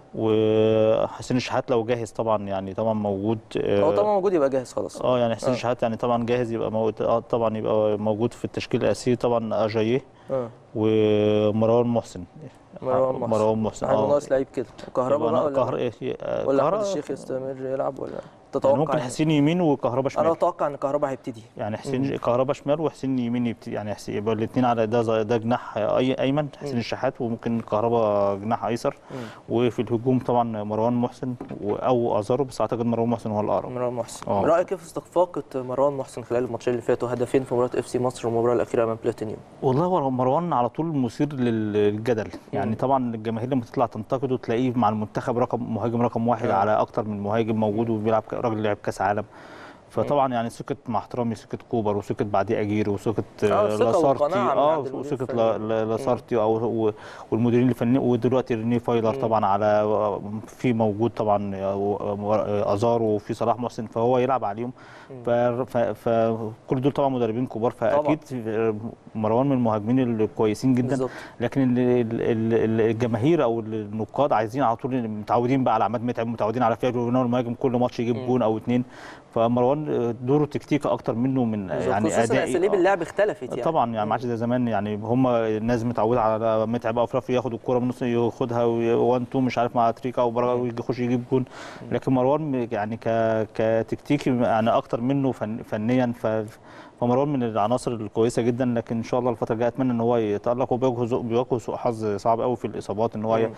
وحسين الشحات لو جاهز طبعا يعني طبعا موجود آه، هو طبعا موجود يبقى جاهز خلاص اه يعني حسين آه. الشحات يعني طبعا جاهز يبقى موجود اه طبعا يبقى موجود في التشكيل الاساسي طبعا اجاييه اه ومروان محسن مروان محسن مروان محسن هيبقى ناقص لعيب كده وكهربا بقى ولا كهر... إيه آه، ولا كهربا- احمد الشيخ يستمر يلعب ولا يعني تتوقع ممكن يعني؟ حسين يمين وكهربا انا شمال اتوقع ان كهربا هيبتدي يعني حسين كهربا شمال وحسين يمين يبتدي يعني حسين يبقى الاثنين على ده ز- ده جناح اي ايمن حسين الشحات وممكن كهربا جناح ايسر وفي الهجوم طبعا مروان محسن و- او ازارو بس اعتقد مروان محسن هو الاقرب مروان محسن آه. رايك كيف في استخفاقه مروان محسن خلال الماتشين اللي فاتوا هدفين في مباراه اف سي مصر والمباراه الاخيره امام بلاتينيوم والله هو مروان على طول مثير للجدل يعني طبعا الجماهير لما تطلع تنتقده تلاقيه مع المنتخب رقم مهاجم رقم واحد آه. على اكتر من مهاجم موجود وبيلعب ك- راجل لعب كاس عالم فطبعا يعني سكت مع احترامي سكت كوبر وسكت بعديه اجير وسكت آه، آه، ثقة لاسارتي وقناعة من اه عند المدير وسكت الفني. لا- لا- لاسارتي او و- والمديرين الفنيين ودلوقتي ريني فايلر طبعا على في موجود طبعا آه، ازار وفي صلاح محسن فهو يلعب عليهم ف- ف- فكل دول طبعا مدربين كبار فاكيد مروان من المهاجمين الكويسين جدا بالظبط. لكن ال- ال- ال- الجماهير او النقاد عايزين على طول متعودين بقى على عماد متعب متعودين على فيها ان هو المهاجم كل ماتش يجيب جون او اتنين فمروان دوره تكتيكي اكتر منه من بالظبط. يعني خصوصا ادائي اساليب آه. اللعب اختلفت يعني طبعا يعني ما عادش زي زمان يعني هم الناس متعوده على متعب او فرافي ياخد الكوره من النص ياخدها 1 2 مش عارف مع تريكا او برا ويجي يخش يجيب جون لكن مروان يعني ك كتكتيكي يعني اكتر منه فن فنيا ف فمروان من العناصر الكويسه جدا لكن ان شاء الله الفتره الجايه اتمنى ان هو يتالق وبيواجه ذو- بيواجه سوء حظ صعب قوي في الاصابات ان هو ي-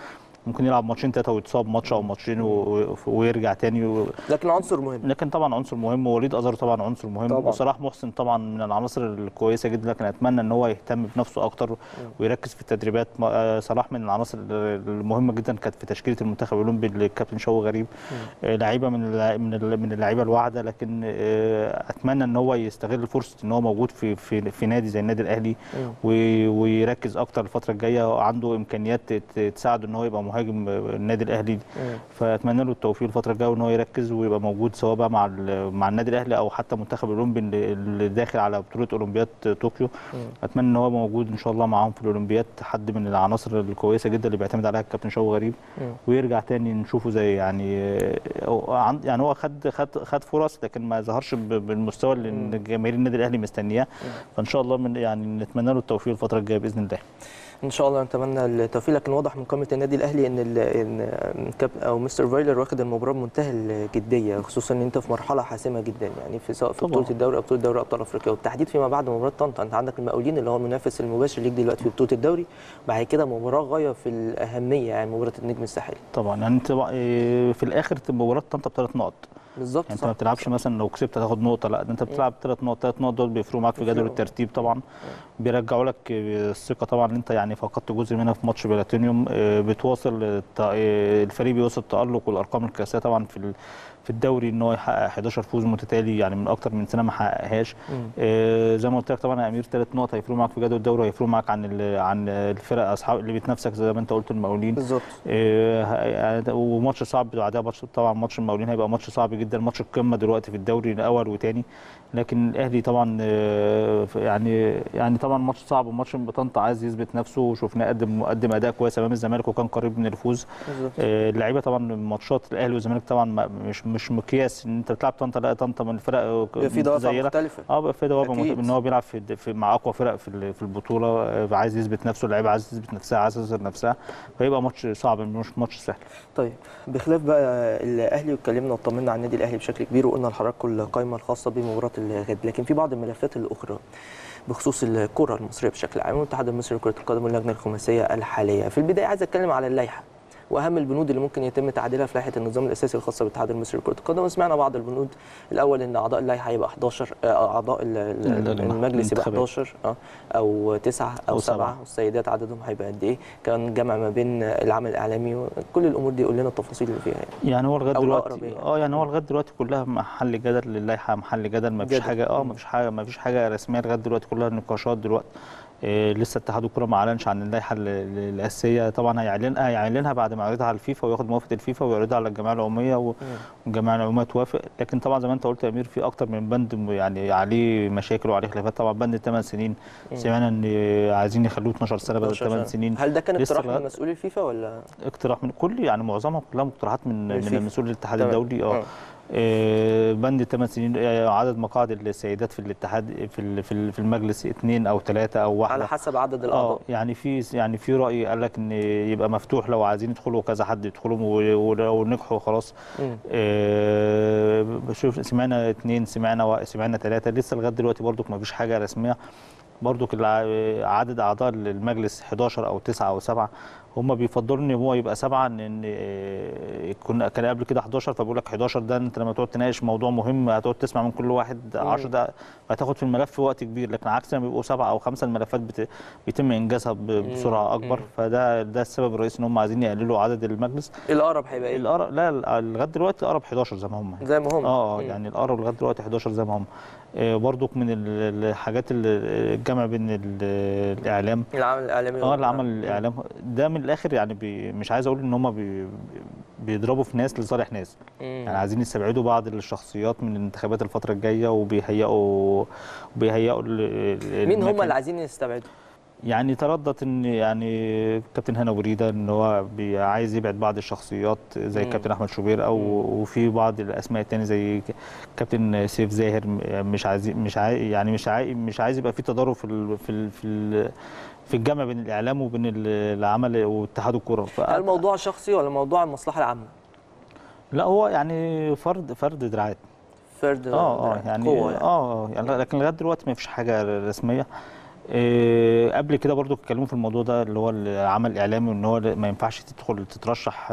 ممكن يلعب ماتشين ثلاثه ويتصاب ماتش او ماتشين و- و- ويرجع تاني و... لكن عنصر مهم لكن طبعا عنصر مهم ووليد ازار طبعا عنصر مهم طبعاً. وصلاح محسن طبعا من العناصر الكويسه جدا لكن اتمنى ان هو يهتم بنفسه اكتر ويركز في التدريبات ما- آه، صلاح من العناصر المهمه جدا كانت في تشكيله المنتخب الاولمبي الكابتن شوقي غريب آه، لعيبه من اللع- من ال- من اللعيبه الواعده لكن آه، اتمنى ان هو يستغل فرصه ان هو موجود في في في نادي زي النادي الاهلي وي- ويركز اكتر الفتره الجايه عنده امكانيات ت- تساعده ان هو يبقى مهاجم النادي الاهلي فاتمنى له التوفيق الفتره الجايه وان هو يركز ويبقى موجود سواء بقى مع ال- مع النادي الاهلي او حتى المنتخب الاولمبي اللي اللي داخل على بطوله اولمبياد طوكيو اتمنى ان هو موجود ان شاء الله معاهم في الاولمبياد حد من العناصر الكويسه جدا اللي بيعتمد عليها الكابتن شوقي غريب ويرجع تاني نشوفه زي يعني هو عن- يعني هو خد خد خد فرص لكن ما ظهرش ب- بالمستوى اللي جماهير النادي الاهلي مستنياه فان شاء الله من يعني نتمنى له التوفيق الفتره الجايه باذن الله ان شاء الله نتمنى التوفيق لكن واضح من قائمه النادي الاهلي ان ال- ان كاب او مستر فايلر واخد المباراه بمنتهى الجديه خصوصا ان انت في مرحله حاسمه جدا يعني في سواء في طبعاً. بطوله الدوري او بطوله دوري ابطال افريقيا والتحديد فيما بعد مباراه طنطا انت عندك المقاولين اللي هو المنافس المباشر ليك دلوقتي في بطوله الدوري بعد كده مباراه غايه في الاهميه يعني مباراه النجم الساحلي طبعا يعني انت بقى- إيه، في الاخر مباراه طنطا بثلاث نقط بالظبط يعني انت ما بتلعبش مثلا لو كسبت هتاخد نقطه لا ده انت بتلعب ثلاث نقط ثلاث نقط دول بيفرقوا معاك في جدول بيفرقوا. الترتيب طبعا بيرجعوا لك الثقه طبعا ان انت يعني فقدت جزء منها في ماتش بلاتينيوم اه، بتواصل الت- اه، الفريق بيوصل التالق والارقام القياسيه طبعا في ال- في الدوري ان هو يحقق 11 فوز متتالي يعني من اكتر من سنه ما حققهاش اه، زي ما قلت لك طبعا يا امير ثلاث نقط هيفرقوا معاك في جدول الدوري وهيفرقوا معاك عن ال- عن الفرق اصحاب اللي بتنافسك زي ما انت قلت المقاولين بالظبط إيه، ه- وماتش صعب بعدها ماتش طبعا ماتش المقاولين هيبقى ماتش صعب جدا ماتش القمه دلوقتي في الدوري الاول وتاني لكن الاهلي طبعا آه، ف- يعني يعني طبعا ماتش صعب وماتش طنطا عايز يثبت نفسه وشفناه قدم قدم اداء كويس امام الزمالك وكان قريب من الفوز بالظبط آه، اللعيبه طبعا ماتشات الاهلي والزمالك طبعا ما- مش مش مقياس ان انت بتلعب طنطا لا طنطا من الفرق بيبقى في دوافع متزيرة. مختلفه اه بقى في دوافع أكيد. مت- ان هو بيلعب في, في مع اقوى فرق في ال- في البطوله آه، عايز يثبت نفسه اللعيبه عايز تثبت نفسها عايز تظهر نفسها فيبقى ماتش صعب مش ماتش سهل طيب بخلاف بقى الاهلي واتكلمنا وطمنا على النادي الاهلي بشكل كبير وقلنا لحضراتكم القائمه الخاصه بمباراه الغد لكن في بعض الملفات الاخرى بخصوص الكره المصريه بشكل عام والاتحاد المصري لكره القدم واللجنه الخماسيه الحاليه في البدايه عايز اتكلم على اللائحه واهم البنود اللي ممكن يتم تعديلها في لائحه النظام الاساسي الخاصه بالاتحاد المصري لكره القدم وسمعنا بعض البنود الاول ان اعضاء اللائحه هيبقى 11 آه، اعضاء ال- ال- ال- المجلس يبقى الانتخابات. 11 اه او 9 او أو 7 سبعة. والسيدات عددهم هيبقى قد ايه كان جمع ما بين العمل الاعلامي كل الامور دي قول لنا التفاصيل اللي فيها يعني. يعني هو لغايه أو دلوقتي الأقرب يعني. اه يعني هو لغايه دلوقتي كلها محل جدل للائحه محل جدل ما فيش جدل. حاجه اه مم. ما فيش حاجه ما فيش حاجه رسميه لغايه دلوقتي كلها نقاشات دلوقتي إيه لسه اتحاد الكره ما اعلنش عن اللائحه ال- ال- الاساسيه طبعا هيعلن هيعلنها بعد ما يعرضها على الفيفا وياخد موافقه الفيفا ويعرضها على الجمعيه العموميه و- والجمعيه العموميه توافق لكن طبعا زي ما انت قلت يا امير في اكتر من بند م- يعني عليه مشاكل وعليه خلافات طبعا بند الثمان سنين سمعنا ان عايزين يخلوه 12 سنه بدل 12 8 سنة. سنين هل ده كان لسه اقتراح من لغاية- مسؤولي الفيفا ولا اقتراح من كل يعني معظمها كلها مقترحات من من الفيفا. المسؤول الاتحاد تمام. الدولي اه آه. آه، بند الثمان سنين آه، عدد مقاعد السيدات في الاتحاد في ال- في ال- في المجلس اثنين او ثلاثه او واحده على حسب عدد اه الاعضاء يعني في يعني في راي قال لك ان يبقى مفتوح لو عايزين يدخلوا كذا حد يدخلوا و- ولو نجحوا خلاص مم. آه، بشوف سمعنا اثنين سمعنا وا- سمعنا ثلاثه لسه لغايه دلوقتي برضك ما فيش حاجه رسميه برضك الع- عدد اعضاء المجلس 11 او 9 او 7 هم بيفضلوا ان هو يبقى سبعه ان آه، كنا كان قبل كده 11 فبيقول لك 11 ده انت لما تقعد تناقش موضوع مهم هتقعد تسمع من كل واحد 10 ده هتاخد في الملف وقت كبير لكن عكس لما بيبقوا سبعه او خمسه الملفات بت- بيتم انجازها ب- بسرعه اكبر فده ده السبب الرئيسي ان هم عايزين يقللوا عدد المجلس الاقرب هيبقى ايه الأقرب لا ال- لغايه دلوقتي اقرب 11 زي ما هم زي ما هم اه اه مم. يعني الأقرب لغايه دلوقتي 11 زي ما هم آه برضك من ال- الحاجات اللي- الجمع بين ال- الاعلام العمل الاعلامي اه العمل الاعلام ده من الاخر يعني بي مش عايز اقول ان هم بي بيضربوا في ناس لصالح ناس مم. يعني عايزين يستبعدوا بعض الشخصيات من الانتخابات الفتره الجايه وبيهيئوا بيهيئوا ال- ال- مين هم المكان. اللي عايزين يستبعدوا يعني تردد ان يعني كابتن هنا وريده ان هو بي- عايز يبعد بعض الشخصيات زي مم. كابتن احمد شوبير او وفي بعض الاسماء التانية زي ك- كابتن سيف زاهر م- مش عايز مش عايز يعني مش عايز مش عايز يبقى في تضارب في ال في ال في ال في الجمع بين الاعلام وبين ال- العمل واتحاد الكره ف- هل موضوع شخصي ولا موضوع المصلحه العامه لا هو يعني فرد فرد دراعات فرد اه اه يعني قوه يعني. اه يعني لكن لغايه دلوقتي ما فيش حاجه رسميه إيه، قبل كده برضو اتكلموا في الموضوع ده اللي هو العمل الاعلامي وان هو ما ينفعش تدخل تترشح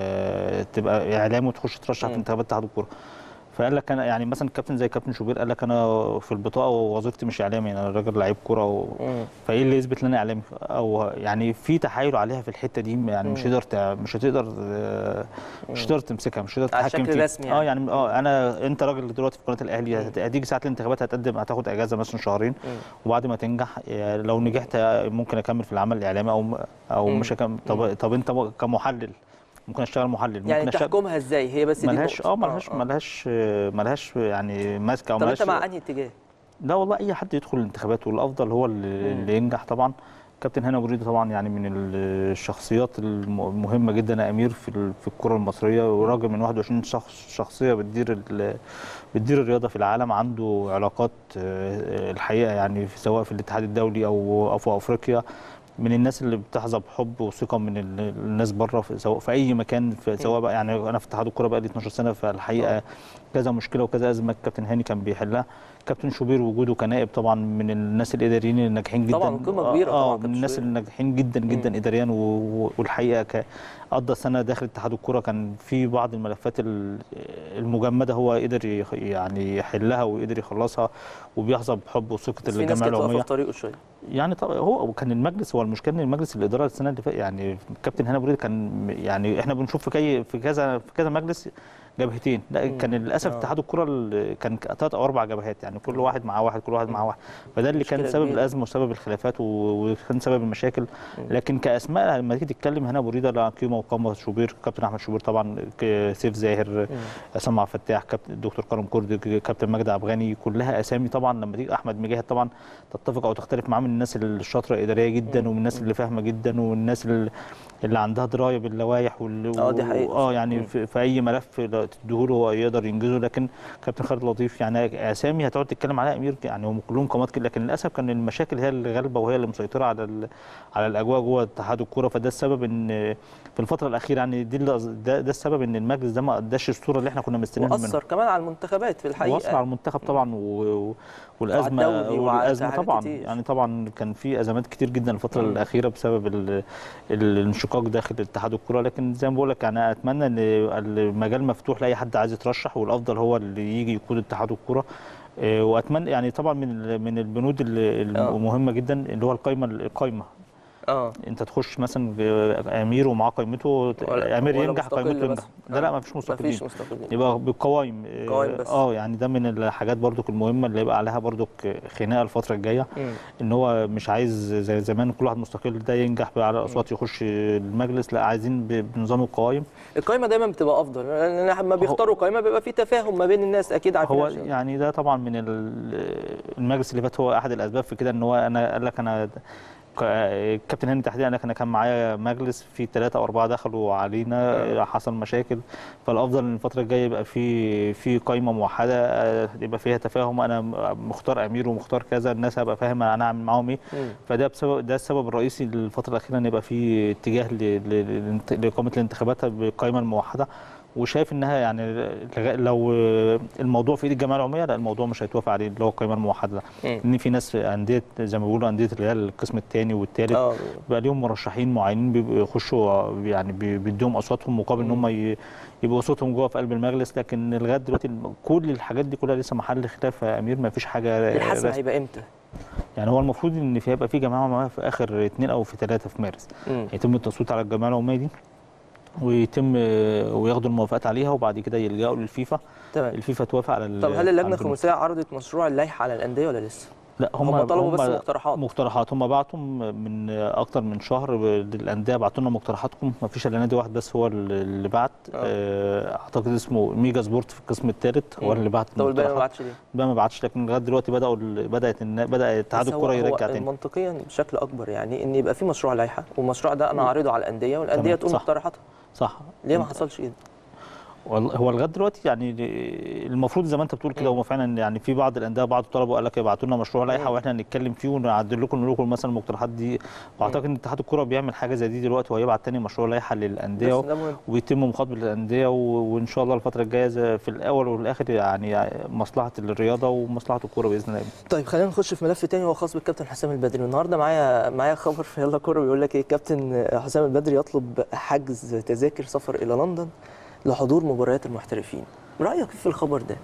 آه، تبقى اعلامي وتخش ترشح في مم. انتخابات اتحاد الكوره فقال لك انا يعني مثلا كابتن زي كابتن شوبير قال لك انا في البطاقه ووظيفتي مش اعلامي انا راجل لعيب كوره و... مم. فايه اللي يثبت ان انا اعلامي او يعني في تحايل عليها في الحته دي يعني مش مم. هتقدر تع- مش هتقدر آه، مش هتقدر تمسكها مش هتقدر على تتحكم شكل فيها رسمي اه يعني. يعني اه انا انت راجل دلوقتي في قناه الاهلي هت- هتيجي ساعه الانتخابات هتقدم هتاخد اجازه مثلا شهرين مم. وبعد ما تنجح آه، لو نجحت آه، ممكن اكمل في العمل الاعلامي او او مم. مش هكمل طب طب انت م- كمحلل ممكن اشتغل محلل ممكن يعني اشتغل تحكمها ازاي هي بس دي ملهاش النقطة. اه ملهاش ملهاش آه، ملهاش يعني ماسكه او طب ملهاش انت مع انهي اتجاه؟ لا والله اي حد يدخل الانتخابات والافضل هو اللي, اللي ينجح طبعا كابتن هاني أبو ريدة طبعا يعني من الشخصيات الم- المهمه جدا امير في ال- في الكره المصريه وراجل من 21 شخص شخصيه بتدير ال- بتدير الرياضه في العالم عنده علاقات آه، الحقيقه يعني في- سواء في الاتحاد الدولي او او في افريقيا من الناس اللي بتحظى بحب وثقه من ال- الناس بره في سواء في اي مكان في سواء بقى يعني انا في اتحاد الكوره بقى لي 12 سنه فالحقيقه كذا مشكله وكذا ازمه كابتن هاني كان بيحلها كابتن شوبير وجوده كنائب طبعا من الناس الاداريين الناجحين جدا طبعاً قيمة كبيرة اه طبعاً من كابتن الناس شوبير. الناجحين جدا جدا مم. اداريا و- و- والحقيقه ك- قضى سنه داخل اتحاد الكوره كان في بعض الملفات ال- المجمده هو قدر يخ- يعني يحلها وقدر يخلصها وبيحظى بحب وثقه بس في ناس الجمعيه كانت واقفه العموميه في طريقه شويه يعني طب هو كان المجلس هو المشكله ان المجلس الاداره السنه اللي فاتت يعني كابتن هاني أبو ريدة كان يعني احنا بنشوف في كي في كذا في كذا مجلس جبهتين لا مم. كان للاسف آه. اتحاد الكره ال- كان ثلاث او اربع جبهات يعني كل واحد معاه واحد كل واحد معاه واحد فده اللي كان مشكلة سبب كبيرة. الازمه وسبب الخلافات و- وكان سبب المشاكل لكن كاسماء لما تيجي تتكلم هنا ابو ريده لا قيمه وقامه شوبير كابتن احمد شوبير طبعا ك- سيف زاهر عصام عبد الفتاح كابتن الدكتور كرم كرد كابتن مجدي عبد الغني كلها اسامي طبعا لما تيجي احمد مجاهد طبعا تتفق او تختلف معاه من الناس الشاطره اداريه جدا ومن الناس اللي فاهمه جدا والناس اللي اللي عندها درايه باللوائح وال آه، دي حقيقة. اه يعني مم. في, في اي ملف تديهوله هو يقدر ينجزه لكن كابتن خالد لطيف يعني اسامي هتقعد تتكلم عليها امير يعني هم كلهم قامات كده لكن للاسف كان المشاكل هي اللي غالبه وهي اللي مسيطره على ال- على الاجواء جوه اتحاد الكوره فده السبب ان في الفتره الاخيره يعني دي اللي- ده, ده السبب ان المجلس ده ما اداش الصوره اللي احنا كنا مستنيينها منه واثر كمان على المنتخبات في الحقيقه واثر على المنتخب طبعا و... و... والازمه وعلى الدوري وعلى والازمه حاجات طبعا كتير. يعني طبعا كان في ازمات كتير جدا الفتره مم. الاخيره بسبب ال... ال- الانشقاق داخل اتحاد الكره لكن زي ما بقول لك انا اتمنى ان المجال مفتوح لاي حد عايز يترشح والافضل هو اللي يجي يقود اتحاد الكره إيه، واتمنى يعني طبعا من ال- من البنود ال- آه. المهمه جدا اللي هو القايمه القايمه اه انت تخش مثلا امير ومعاه قائمته ولا- امير ولا ينجح مستقل قائمته بس. ينجح لا لا ما فيش مستقلين مفيش مستقلين يبقى بالقوائم قوائم بس. اه يعني ده من الحاجات برضو المهمه اللي يبقى عليها برضو خناقه الفتره الجايه مم. ان هو مش عايز زي زمان كل واحد مستقل ده ينجح بقى على اصوات يخش المجلس لا عايزين ب- بنظام القوائم القائمه دايما بتبقى افضل لان لما بيختاروا قائمه بيبقى في تفاهم ما بين الناس اكيد عارفين هو عشان- يعني ده طبعا من ال- المجلس اللي فات هو احد الاسباب في كده ان هو انا قال لك انا ك- الكابتن هاني تحديدا قال لك انا كان معايا مجلس فيه ثلاثه او اربعه دخلوا علينا حصل مشاكل فالافضل ان الفتره الجايه يبقى في في قائمه موحده آه، يبقى فيها تفاهم انا مختار امير ومختار كذا الناس هبقى فاهم انا هعمل معاهم ايه مم. فده بسبب ده السبب الرئيسي للفتره الاخيره ان يبقى في اتجاه ل- ل- للانت- لاقامه الانتخابات بالقائمه الموحده وشايف انها يعني لغا- لو الموضوع في ايد الجمعيه العموميه لا الموضوع مش هيتوافق عليه اللي هو القائمه الموحده ده مم. ان في ناس انديه زي ما بيقولوا انديه اللي هي القسم الثاني والثالث اه بقى ليهم مرشحين معينين بيبقوا يخشوا يعني بي- بيديهم اصواتهم مقابل ان هم ي- يبقوا صوتهم جوه في قلب المجلس لكن لغايه دلوقتي الم- كل الحاجات دي كلها لسه محل خلاف يا امير ما فيش حاجه الحسم رسمي. هيبقى امتى؟ يعني هو المفروض ان في هيبقى في جماعه عموميه في اخر اثنين او في ثلاثه في مارس مم. يتم التصويت على الجمعيه العموميه دي ويتم وياخدوا الموافقات عليها وبعد كده يلجأوا للفيفا تمام الفيفا توافق على ال- طب هل على اللجنه البنود. الخماسيه عرضت مشروع اللائحه على الانديه ولا لسه؟ لا هم هم طلبوا بس مقترحات. مقترحات هم بعتوا من اكتر من شهر للانديه بعتوا لنا مقترحاتكم ما فيش الا نادي واحد بس هو اللي بعت آه. آه، اعتقد اسمه ميجا سبورت في القسم الثالث هو مم. اللي بعت طب الباقي ما المقترحات بعتش ليه؟ بقى ما بعتش لكن لغايه دلوقتي بداوا ال- بدات النا- بدا اتحاد بس هو- الكره يرجع هو تاني منطقيا بشكل اكبر يعني ان يبقى في مشروع لائحه والمشروع ده انا اعرضه على الانديه والانديه تمام، تقول صح. مقترحاتها صح ليه ما حصلش كده؟ والله هو لغايه دلوقتي يعني المفروض زي ما انت بتقول كده هم فعلا يعني في بعض الانديه بعض الطلبه قال لك ابعتوا لنا مشروع لائحه واحنا نتكلم فيه ونعدل لكم نقول لكم مثلا المقترحات دي واعتقد ان اتحاد الكوره بيعمل حاجه زي دي دلوقتي وهيبعت تاني مشروع لائحه للانديه بس ده مهم. ويتم مخاطبه الانديه و- وان شاء الله الفتره الجايه زي- في الاول والاخر يعني مصلحه الرياضه ومصلحه الكوره باذن الله طيب خلينا نخش في ملف تاني هو خاص بالكابتن حسام البدري والنهارده معايا معايا خبر في يلا كوره بيقول لك ايه الكابتن حسام البدري يطلب حجز تذاكر سفر الى لندن لحضور مباريات المحترفين رايك في الخبر ده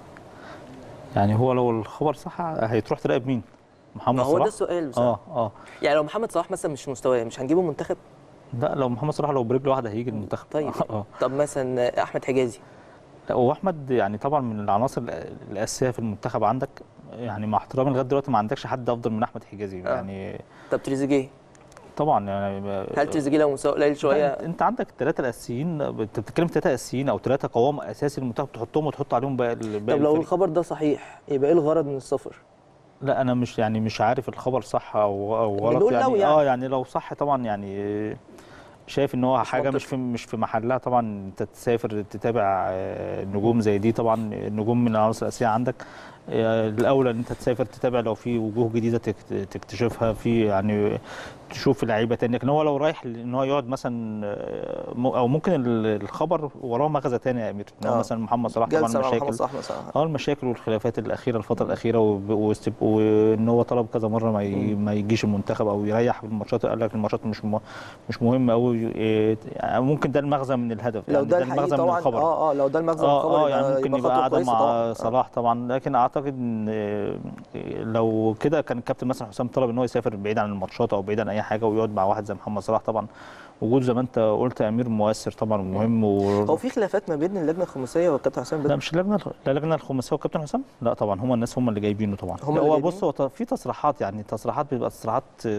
يعني هو لو الخبر صح هيتروح تراقب مين محمد ما هو صلاح ده السؤال بصراحه اه اه يعني لو محمد صلاح مثلا مش مستواه مش هنجيبه منتخب لا لو محمد صلاح لو برجله واحده هيجي المنتخب طيب اه طب مثلا احمد حجازي لا هو احمد يعني طبعا من العناصر الأ- الاساسيه في المنتخب عندك يعني مع احترامي لغايه دلوقتي ما عندكش حد افضل من احمد حجازي آه. يعني طب تريزيجيه طبعا يعني هل تريزيجيه لو مستواه قليل شويه انت انت عندك الثلاثه الاساسيين انت بتتكلم في ثلاثه اساسيين او ثلاثه قوام اساسي للمنتخب تحطهم وتحط عليهم باقي ال- باقي طب لو الفريق. الخبر ده صحيح يبقى ايه الغرض من السفر لا انا مش يعني مش عارف الخبر صح او او غلط بنقول يعني, لو يعني. اه يعني لو صح طبعا يعني شايف ان هو مش حاجه منطقي. مش في مش في محلها طبعا انت تسافر تتابع آه، نجوم زي دي طبعا النجوم من العناصر الاساسيه عندك آه، الاولى ان انت تسافر تتابع لو في وجوه جديده تكت- تكتشفها في يعني تشوف لعيبه تانية لكن هو لو رايح ان هو يقعد مثلا آه، م- او ممكن ال- الخبر وراه مغزى تاني يا امير ان هو آه. مثلا محمد صلاح طبعا جلسه مع محمد مشاكل صلاح مثلا اه المشاكل والخلافات الاخيره الفتره الاخيره وب- واستب- وان هو طلب كذا مره ما ي- ما يجيش المنتخب او يريح في الماتشات قال لك الماتشات مش م- مش مهمه قوي ممكن ده المغزى من الهدف لو يعني ده المغزى الحقيقي من طبعا الخبر اه اه لو ده المغزى من اه الخبر اه يعني ممكن يبقى خطوة قاعده كويسة مع طبعاً. آه. صلاح طبعا لكن اعتقد ان آه، لو كده كان الكابتن مثلا حسام طلب ان هو يسافر بعيد عن الماتشات او بعيد عن اي حاجه ويقعد مع واحد زي محمد صلاح طبعا وجوده زي ما انت قلت يا امير مؤثر طبعا ومهم و... هو في خلافات ما بين اللجنه الخماسيه والكابتن حسام لا بدري مش اللجنه لا اللجنه الخماسيه والكابتن حسام لا طبعا هم الناس هم اللي جايبينه طبعا هم لا، اللي هو جايبينه؟ بص هو ط- في تصريحات يعني تصريحات بيبقى تصريحات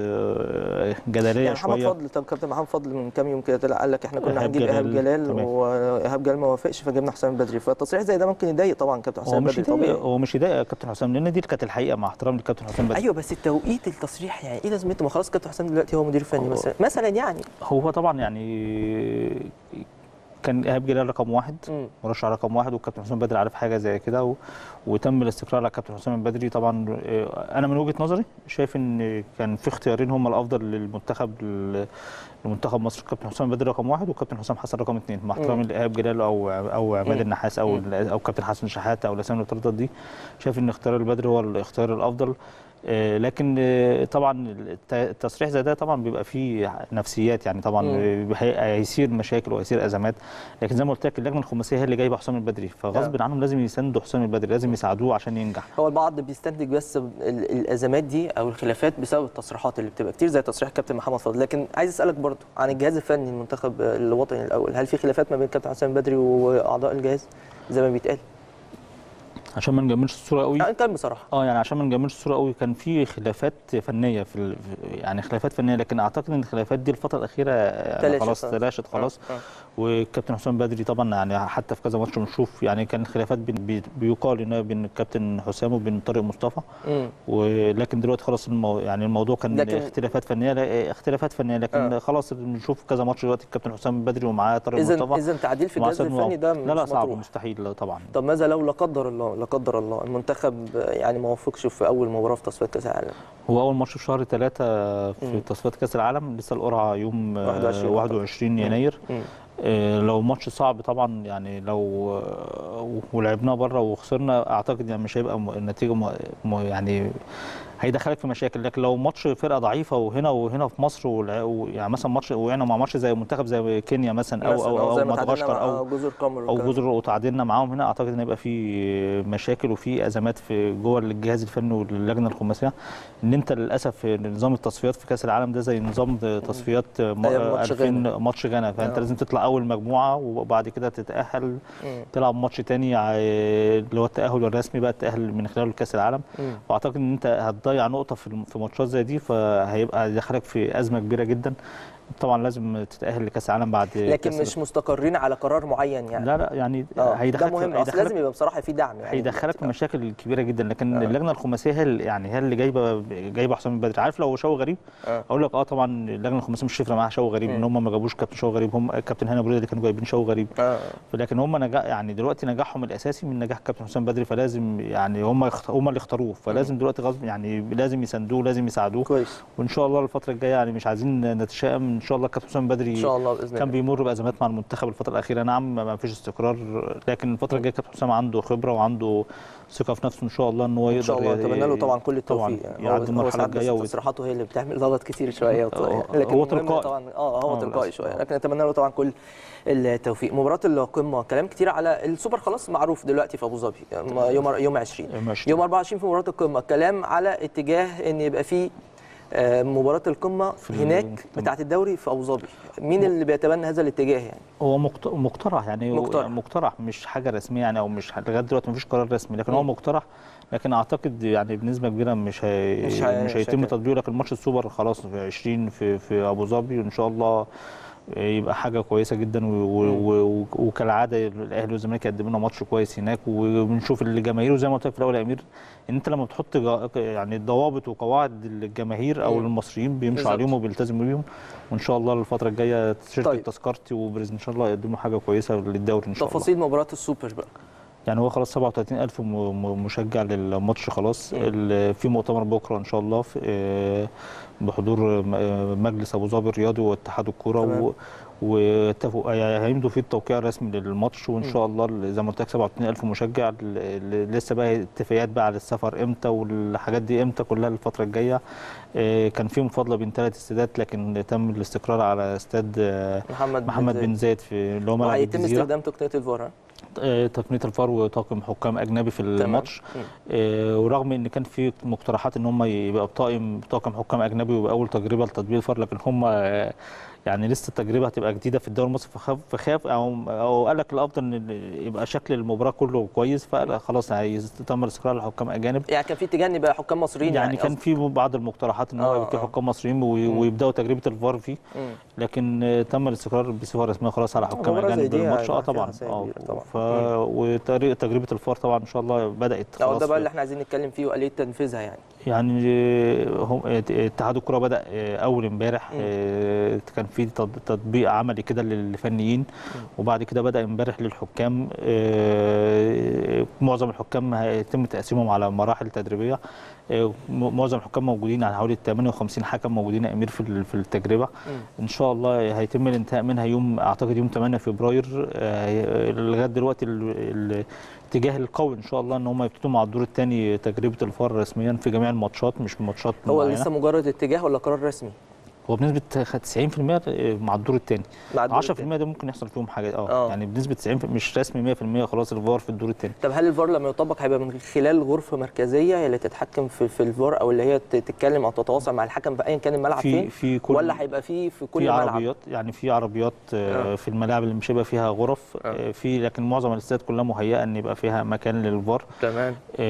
آه، جدليه يعني محمد شويه فضل طب كابتن محمد فضل من كام يوم كده طلع قال لك احنا كنا إيهاب هنجيب ايهاب جلال، جلال تمام. وايهاب جلال ما وافقش فجبنا حسام بدري فالتصريح زي ده ممكن يضايق طبعا كابتن هو حسام مش بدري يضايق طبيعي هو مش يضايق يا كابتن حسام لان دي كانت الحقيقه مع احترامي للكابتن حسام بدري ايوه بس التوقيت التصريح يعني ايه لازمته ما خلاص كابتن حسام دلوقتي هو مدير فني هو- مثلا مثلا يعني هو طبعا يعني كان ايهاب جلال رقم واحد مم. مرشح رقم واحد والكابتن حسام بدري عارف حاجه زي كده و... وتم الاستقرار على الكابتن حسام بدري طبعا آه، انا من وجهه نظري شايف ان كان في اختيارين هم الافضل للمنتخب ال- لمنتخب مصر الكابتن حسام بدري رقم واحد والكابتن حسام حسن رقم اثنين مع احترامي لايهاب جلال او او عماد مم. النحاس او او كابتن حسن شحاته او الاسامي اللي اتردت دي شايف ان اختيار البدري هو الاختيار الافضل آه، لكن آه، طبعا الت- التصريح زي ده طبعا بيبقى فيه نفسيات يعني طبعا مم. آه، هي- هيصير مشاكل وهيصير ازمات لكن زي ما قلت لك اللجنه الخماسيه هي اللي جايبه حسام البدري فغصب عنهم لازم يساندوا حسام البدري لازم يساعدوه عشان ينجح هو البعض بيستنتج بس ال- الازمات دي او الخلافات بسبب التصريحات اللي بتبقى كتير زي تصريح كابتن محمد فضل لكن عايز اسالك برضو عن الجهاز الفني المنتخب الوطني الاول هل في خلافات ما بين كابتن حسام بدري واعضاء الجهاز زي ما بيتقال عشان ما نجملش الصوره قوي يعني كان بصراحه اه يعني عشان ما نجملش الصوره قوي كان في خلافات فنيه في ال... يعني خلافات فنيه لكن اعتقد ان الخلافات دي الفتره الاخيره يعني تلاشت خلاص خلاص. تلاشت خلاص آه، آه. والكابتن حسام بدري طبعا يعني حتى في كذا ماتش بنشوف يعني كان خلافات بين بي- بيقال انها بين الكابتن حسام وبين طارق مصطفى مم. ولكن دلوقتي خلاص المو... يعني الموضوع كان لكن- اختلافات فنيه لا اختلافات فنيه لكن آه. خلاص بنشوف كذا ماتش دلوقتي الكابتن حسام بدري ومعاه طارق اذا مصطفى اذا تعديل في مع الجهاز سيد الفني ده لا لا مش صعب مطروح. مستحيل طبعا طب ماذا لو لا قدر الله لا قدر الله المنتخب يعني ما وفقش في اول مباراه في تصفيات كاس العالم هو اول ماتش في شهر ثلاثة في مم. تصفيات كاس العالم لسه القرعه يوم آه، 21 21 يناير مم. آه، لو ماتش صعب طبعا يعني لو آه، ولعبناه بره وخسرنا اعتقد يعني مش هيبقى م- النتيجه م- م- يعني هيدخلك في مشاكل لكن لو ماتش فرقه ضعيفه وهنا وهنا في مصر والع- و- يعني مثلا ماتش وقعنا مع ماتش زي منتخب زي كينيا مثلا او مثلاً او, زي أو ما تعادلنا مدغشقر مع او جزر قمر او وكده. جزر وتعادلنا معاهم هنا اعتقد ان هيبقى في مشاكل وفي ازمات في جوه الجهاز الفني واللجنه الخماسيه ان انت للاسف نظام التصفيات في كاس العالم ده زي نظام تصفيات م- أيام ماتش 2000 غانا. ماتش غانا فانت آه. لازم تطلع اول مجموعه وبعد كده تتاهل مم. تلعب ماتش تاني ع- اللي هو التاهل الرسمي بقى التاهل من خلاله لكاس العالم مم. واعتقد ان انت هتضيع نقطه في الم- في ماتشات زي دي فهيبقى يدخلك في ازمه كبيره جدا طبعا لازم تتاهل لكاس العالم بعد لكن كأس مش مستقرين على قرار معين يعني لا لا يعني اه ده هيدخلك مهم اصل هيدخلك لازم يبقى بصراحه في دعم يعني هيدخلك في مشاكل كبيره جدا لكن آه. اللجنه الخماسيه هي اللي- يعني هي اللي جايبه جايبه حسام بدري عارف لو شوقي غريب آه. اقول لك اه طبعا اللجنه الخماسيه مش هتفرق معاها شوقي غريب ان هم ما جابوش كابتن شوقي غريب هم كابتن هاني بريده اللي كانوا جايبين شوقي غريب اه لكن هم نجاح يعني دلوقتي نجاحهم الاساسي من نجاح كابتن حسام بدري فلازم يعني هم يخت... هم اللي اختاروه فلازم دلوقتي غصب يعني لازم يساندوه لازم يساعدوه كويس وان شاء الله الفتره الجايه يعني مش عايزين نتشائم ان شاء الله كابتن حسام بدري ان شاء الله باذن كان الله بيمر بازمات مع المنتخب الفتره الاخيره نعم ما فيش استقرار لكن الفتره الجايه كابتن حسام عنده خبره وعنده ثقه في نفسه ان شاء الله ان هو يقدر ان شاء الله ي- اتمنى له طبعا كل طبعا التوفيق يعني يعدي هو- هو المرحله ساعات بس الجايه ويت- تصريحاته هي اللي بتعمل لغط كتير شويه وط- هو- لكن هو المهم تلقائي. طبعا اه هو آه، تلقائي للأسف. شويه آه. لكن اتمنى له طبعا كل التوفيق مباراه القمه كلام كتير على السوبر خلاص معروف دلوقتي في ابو ظبي يعني يوم يوم 20 يوم 20. يوم 24 في مباراه القمه كلام على اتجاه ان يبقى في آه، مباراه القمه في هناك القمة. بتاعه الدوري في ابو ظبي مين اللي بيتبنى هذا الاتجاه يعني هو مقت- مقترح يعني هو- مقترح. يعني مقترح مش حاجه رسميه يعني او مش لغايه دلوقتي مفيش قرار رسمي لكن هو مم. مقترح لكن اعتقد يعني بنسبه كبيره مش هي مش هي- مش مش هيتم هيتم. تطبيقه لكن ماتش السوبر خلاص في 20 في في ابو ظبي وان شاء الله يبقى حاجه كويسه جدا و- و- و- وكالعاده الاهلي والزمالك يقدموا لنا ماتش كويس هناك وبنشوف الجماهير زي ما قلت لك في الاول يا امير ان انت لما بتحط جا- يعني الضوابط وقواعد الجماهير او مم. المصريين بيمشوا بالظبط. عليهم وبيلتزموا بيهم وان شاء الله الفتره الجايه شركه طيب. تذكرتي وبرز ان شاء الله يقدموا حاجه كويسه للدوري ان شاء الله تفاصيل مباراه السوبر بقى يعني هو خلاص 37000 م- م- مشجع للماتش خلاص مم. ال- في مؤتمر بكره ان شاء الله في آه، بحضور م- آه، مجلس ابو ظبي الرياضي واتحاد الكوره تمام. و- واتفقوا يعني هيمضوا فيه التوقيع الرسمي للماتش وان شاء الله ال- زي ما قلت لك 37000 مشجع ال- ال- لسه بقى اتفاقيات بقى على السفر امتى والحاجات دي امتى كلها الفتره الجايه آه، كان في مفاضله بين ثلاث استادات لكن تم الاستقرار على استاد آه، محمد محمد زايد. بن زايد في اللي هو ملعب وهيتم الجزيره استخدام تقنيه الفار ها؟ آه، تقنيه الفار وطاقم حكام اجنبي في الماتش مم. آه، ورغم ان كان في مقترحات ان هم يبقى بطاقم طاقم حكام اجنبي ويبقى اول تجربه لتطبيق الفار لكن هم آه، يعني لسه التجربه هتبقى جديده في الدوري المصري فخاف فخاف او او قال لك الافضل ان يبقى شكل المباراه كله كويس فقال خلاص هيتم الاستقرار لحكام اجانب يعني كان في اتجاه ان يبقى حكام مصريين يعني, يعني كان قصدك. في بعض المقترحات ان هو آه، يبقى في آه. حكام مصريين وي- مم. ويبداوا تجربه الفار فيه مم. لكن آه، تم الاستقرار بصفه رسميه خلاص على حكام مباراة زي اجانب دي بالماتش اه هيبقى فيها طبعا حساسية اه كبيرة طبعا. ف وتجربه الفار طبعا ان شاء الله بدات اه خلاص ده بقى في- اللي احنا عايزين نتكلم فيه واليه تنفيذها يعني يعني هم اتحاد الكره بدا اول امبارح اه، كان في تط- تطبيق عملي كده للفنيين وبعد كده بدا امبارح للحكام اه، معظم الحكام هيتم تقسيمهم على مراحل تدريبيه اه، م- معظم الحكام موجودين يعني حوالي 58 حكم موجودين يا امير في ال- في التجربه ان شاء الله هيتم الانتهاء منها يوم اعتقد يوم 8 فبراير اه، لغايه دلوقتي ال- ال- الاتجاه القوي ان شاء الله ان هم يبتدوا مع الدور الثاني تجربه الفار رسميا في جميع الماتشات مش ماتشات هو معينة. لسه مجرد اتجاه ولا قرار رسمي هو بنسبه 90% مع الدور الثاني مع الدور 10% التاني. ده ممكن يحصل فيهم حاجات اه آه. يعني بنسبه 90 مش رسمي 100% خلاص الفار في الدور الثاني طب هل الفار لما يطبق هيبقى من خلال غرفه مركزيه هي اللي تتحكم في, في الفار او اللي هي ت- تتكلم او تتواصل مع الحكم في ايا كان الملعب في فين في كل ولا هيبقى في في كل في ملعب عربيات يعني في عربيات آه. آه. في الملاعب اللي مش هيبقى فيها غرف آه. آه. في لكن معظم الاستاد كلها مهيئه ان يبقى فيها مكان للفار تمام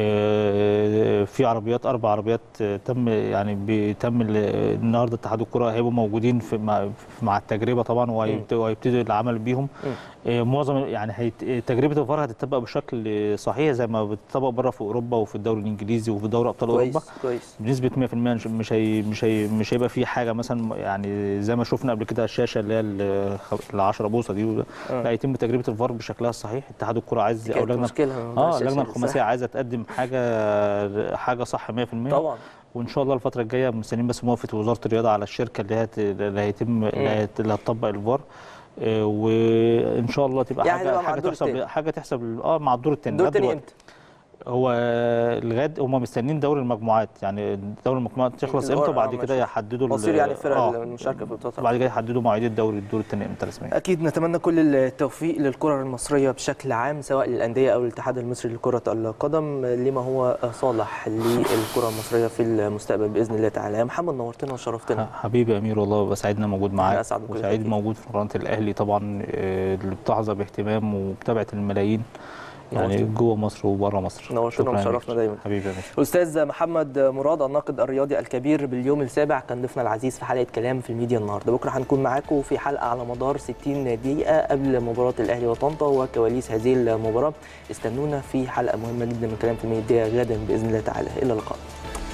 آه، في عربيات اربع عربيات آه، تم يعني بيتم ال- النهارده اتحاد الكره هيبقوا موجودين في مع, مع التجربه طبعا وهيبت- وهيبتدوا العمل بيهم مم. آه، معظم يعني هيت- تجربه الفار هتطبق بشكل صحيح زي ما بتطبق بره في اوروبا وفي الدوري الانجليزي وفي دوري ابطال اوروبا كويس كويس بنسبه 100% مش مش هي مش هي مش هيبقى في حاجه مثلا يعني زي ما شفنا قبل كده الشاشه اللي هي ال 10 بوصه دي آه. لا يتم تجربه الفار بشكلها الصحيح اتحاد الكره عايز او كانت لجنه مشكله اه الشاشة اللجنه دي. الخماسيه عايزه تقدم حاجه حاجه صح 100% طبعا وان شاء الله الفتره الجايه مستنيين بس موافقه وزاره الرياضه على الشركه اللي هت... اللي هيتم اللي, هت... اللي هتطبق الفار آه، وان شاء الله تبقى يعني حاجه هتبقى مع حاجه الدور تحسب التاني. حاجه تحسب اه مع الدور الثاني الدور الثاني امتى؟ هو لغايه هم مستنيين دوري المجموعات يعني دوري المجموعات تخلص الدور- امتى آه، وبعد ماشي. كده يحددوا ال- مصير يعني الفرق آه. المشاركه في البطولات وبعد كده يحددوا مواعيد الدوري الدور الثاني امتى رسميا اكيد نتمنى كل التوفيق للكره المصريه بشكل عام سواء للانديه او الاتحاد المصري لكره القدم لما هو صالح للكره المصريه في المستقبل باذن الله تعالى يا محمد نورتنا وشرفتنا حبيبي يا امير والله بسعدنا موجود أنا معاك أسعد بكل وسعيد تأكيد. موجود في قناه الاهلي طبعا آه، اللي بتحظى باهتمام ومتابعه الملايين يعني جوه مصر وبره مصر نورتنا شكراً ليك. وشرفنا دايما. حبيبي يا باشا الاستاذ محمد مراد الناقد الرياضي الكبير باليوم السابع كان ضيفنا العزيز في حلقه كلام في الميديا النهارده بكره هنكون معاكم في حلقه على مدار 60 دقيقه قبل مباراه الاهلي وطنطا وكواليس هذه المباراه استنونا في حلقه مهمه جدا من كلام في الميديا غدا باذن الله تعالى الى اللقاء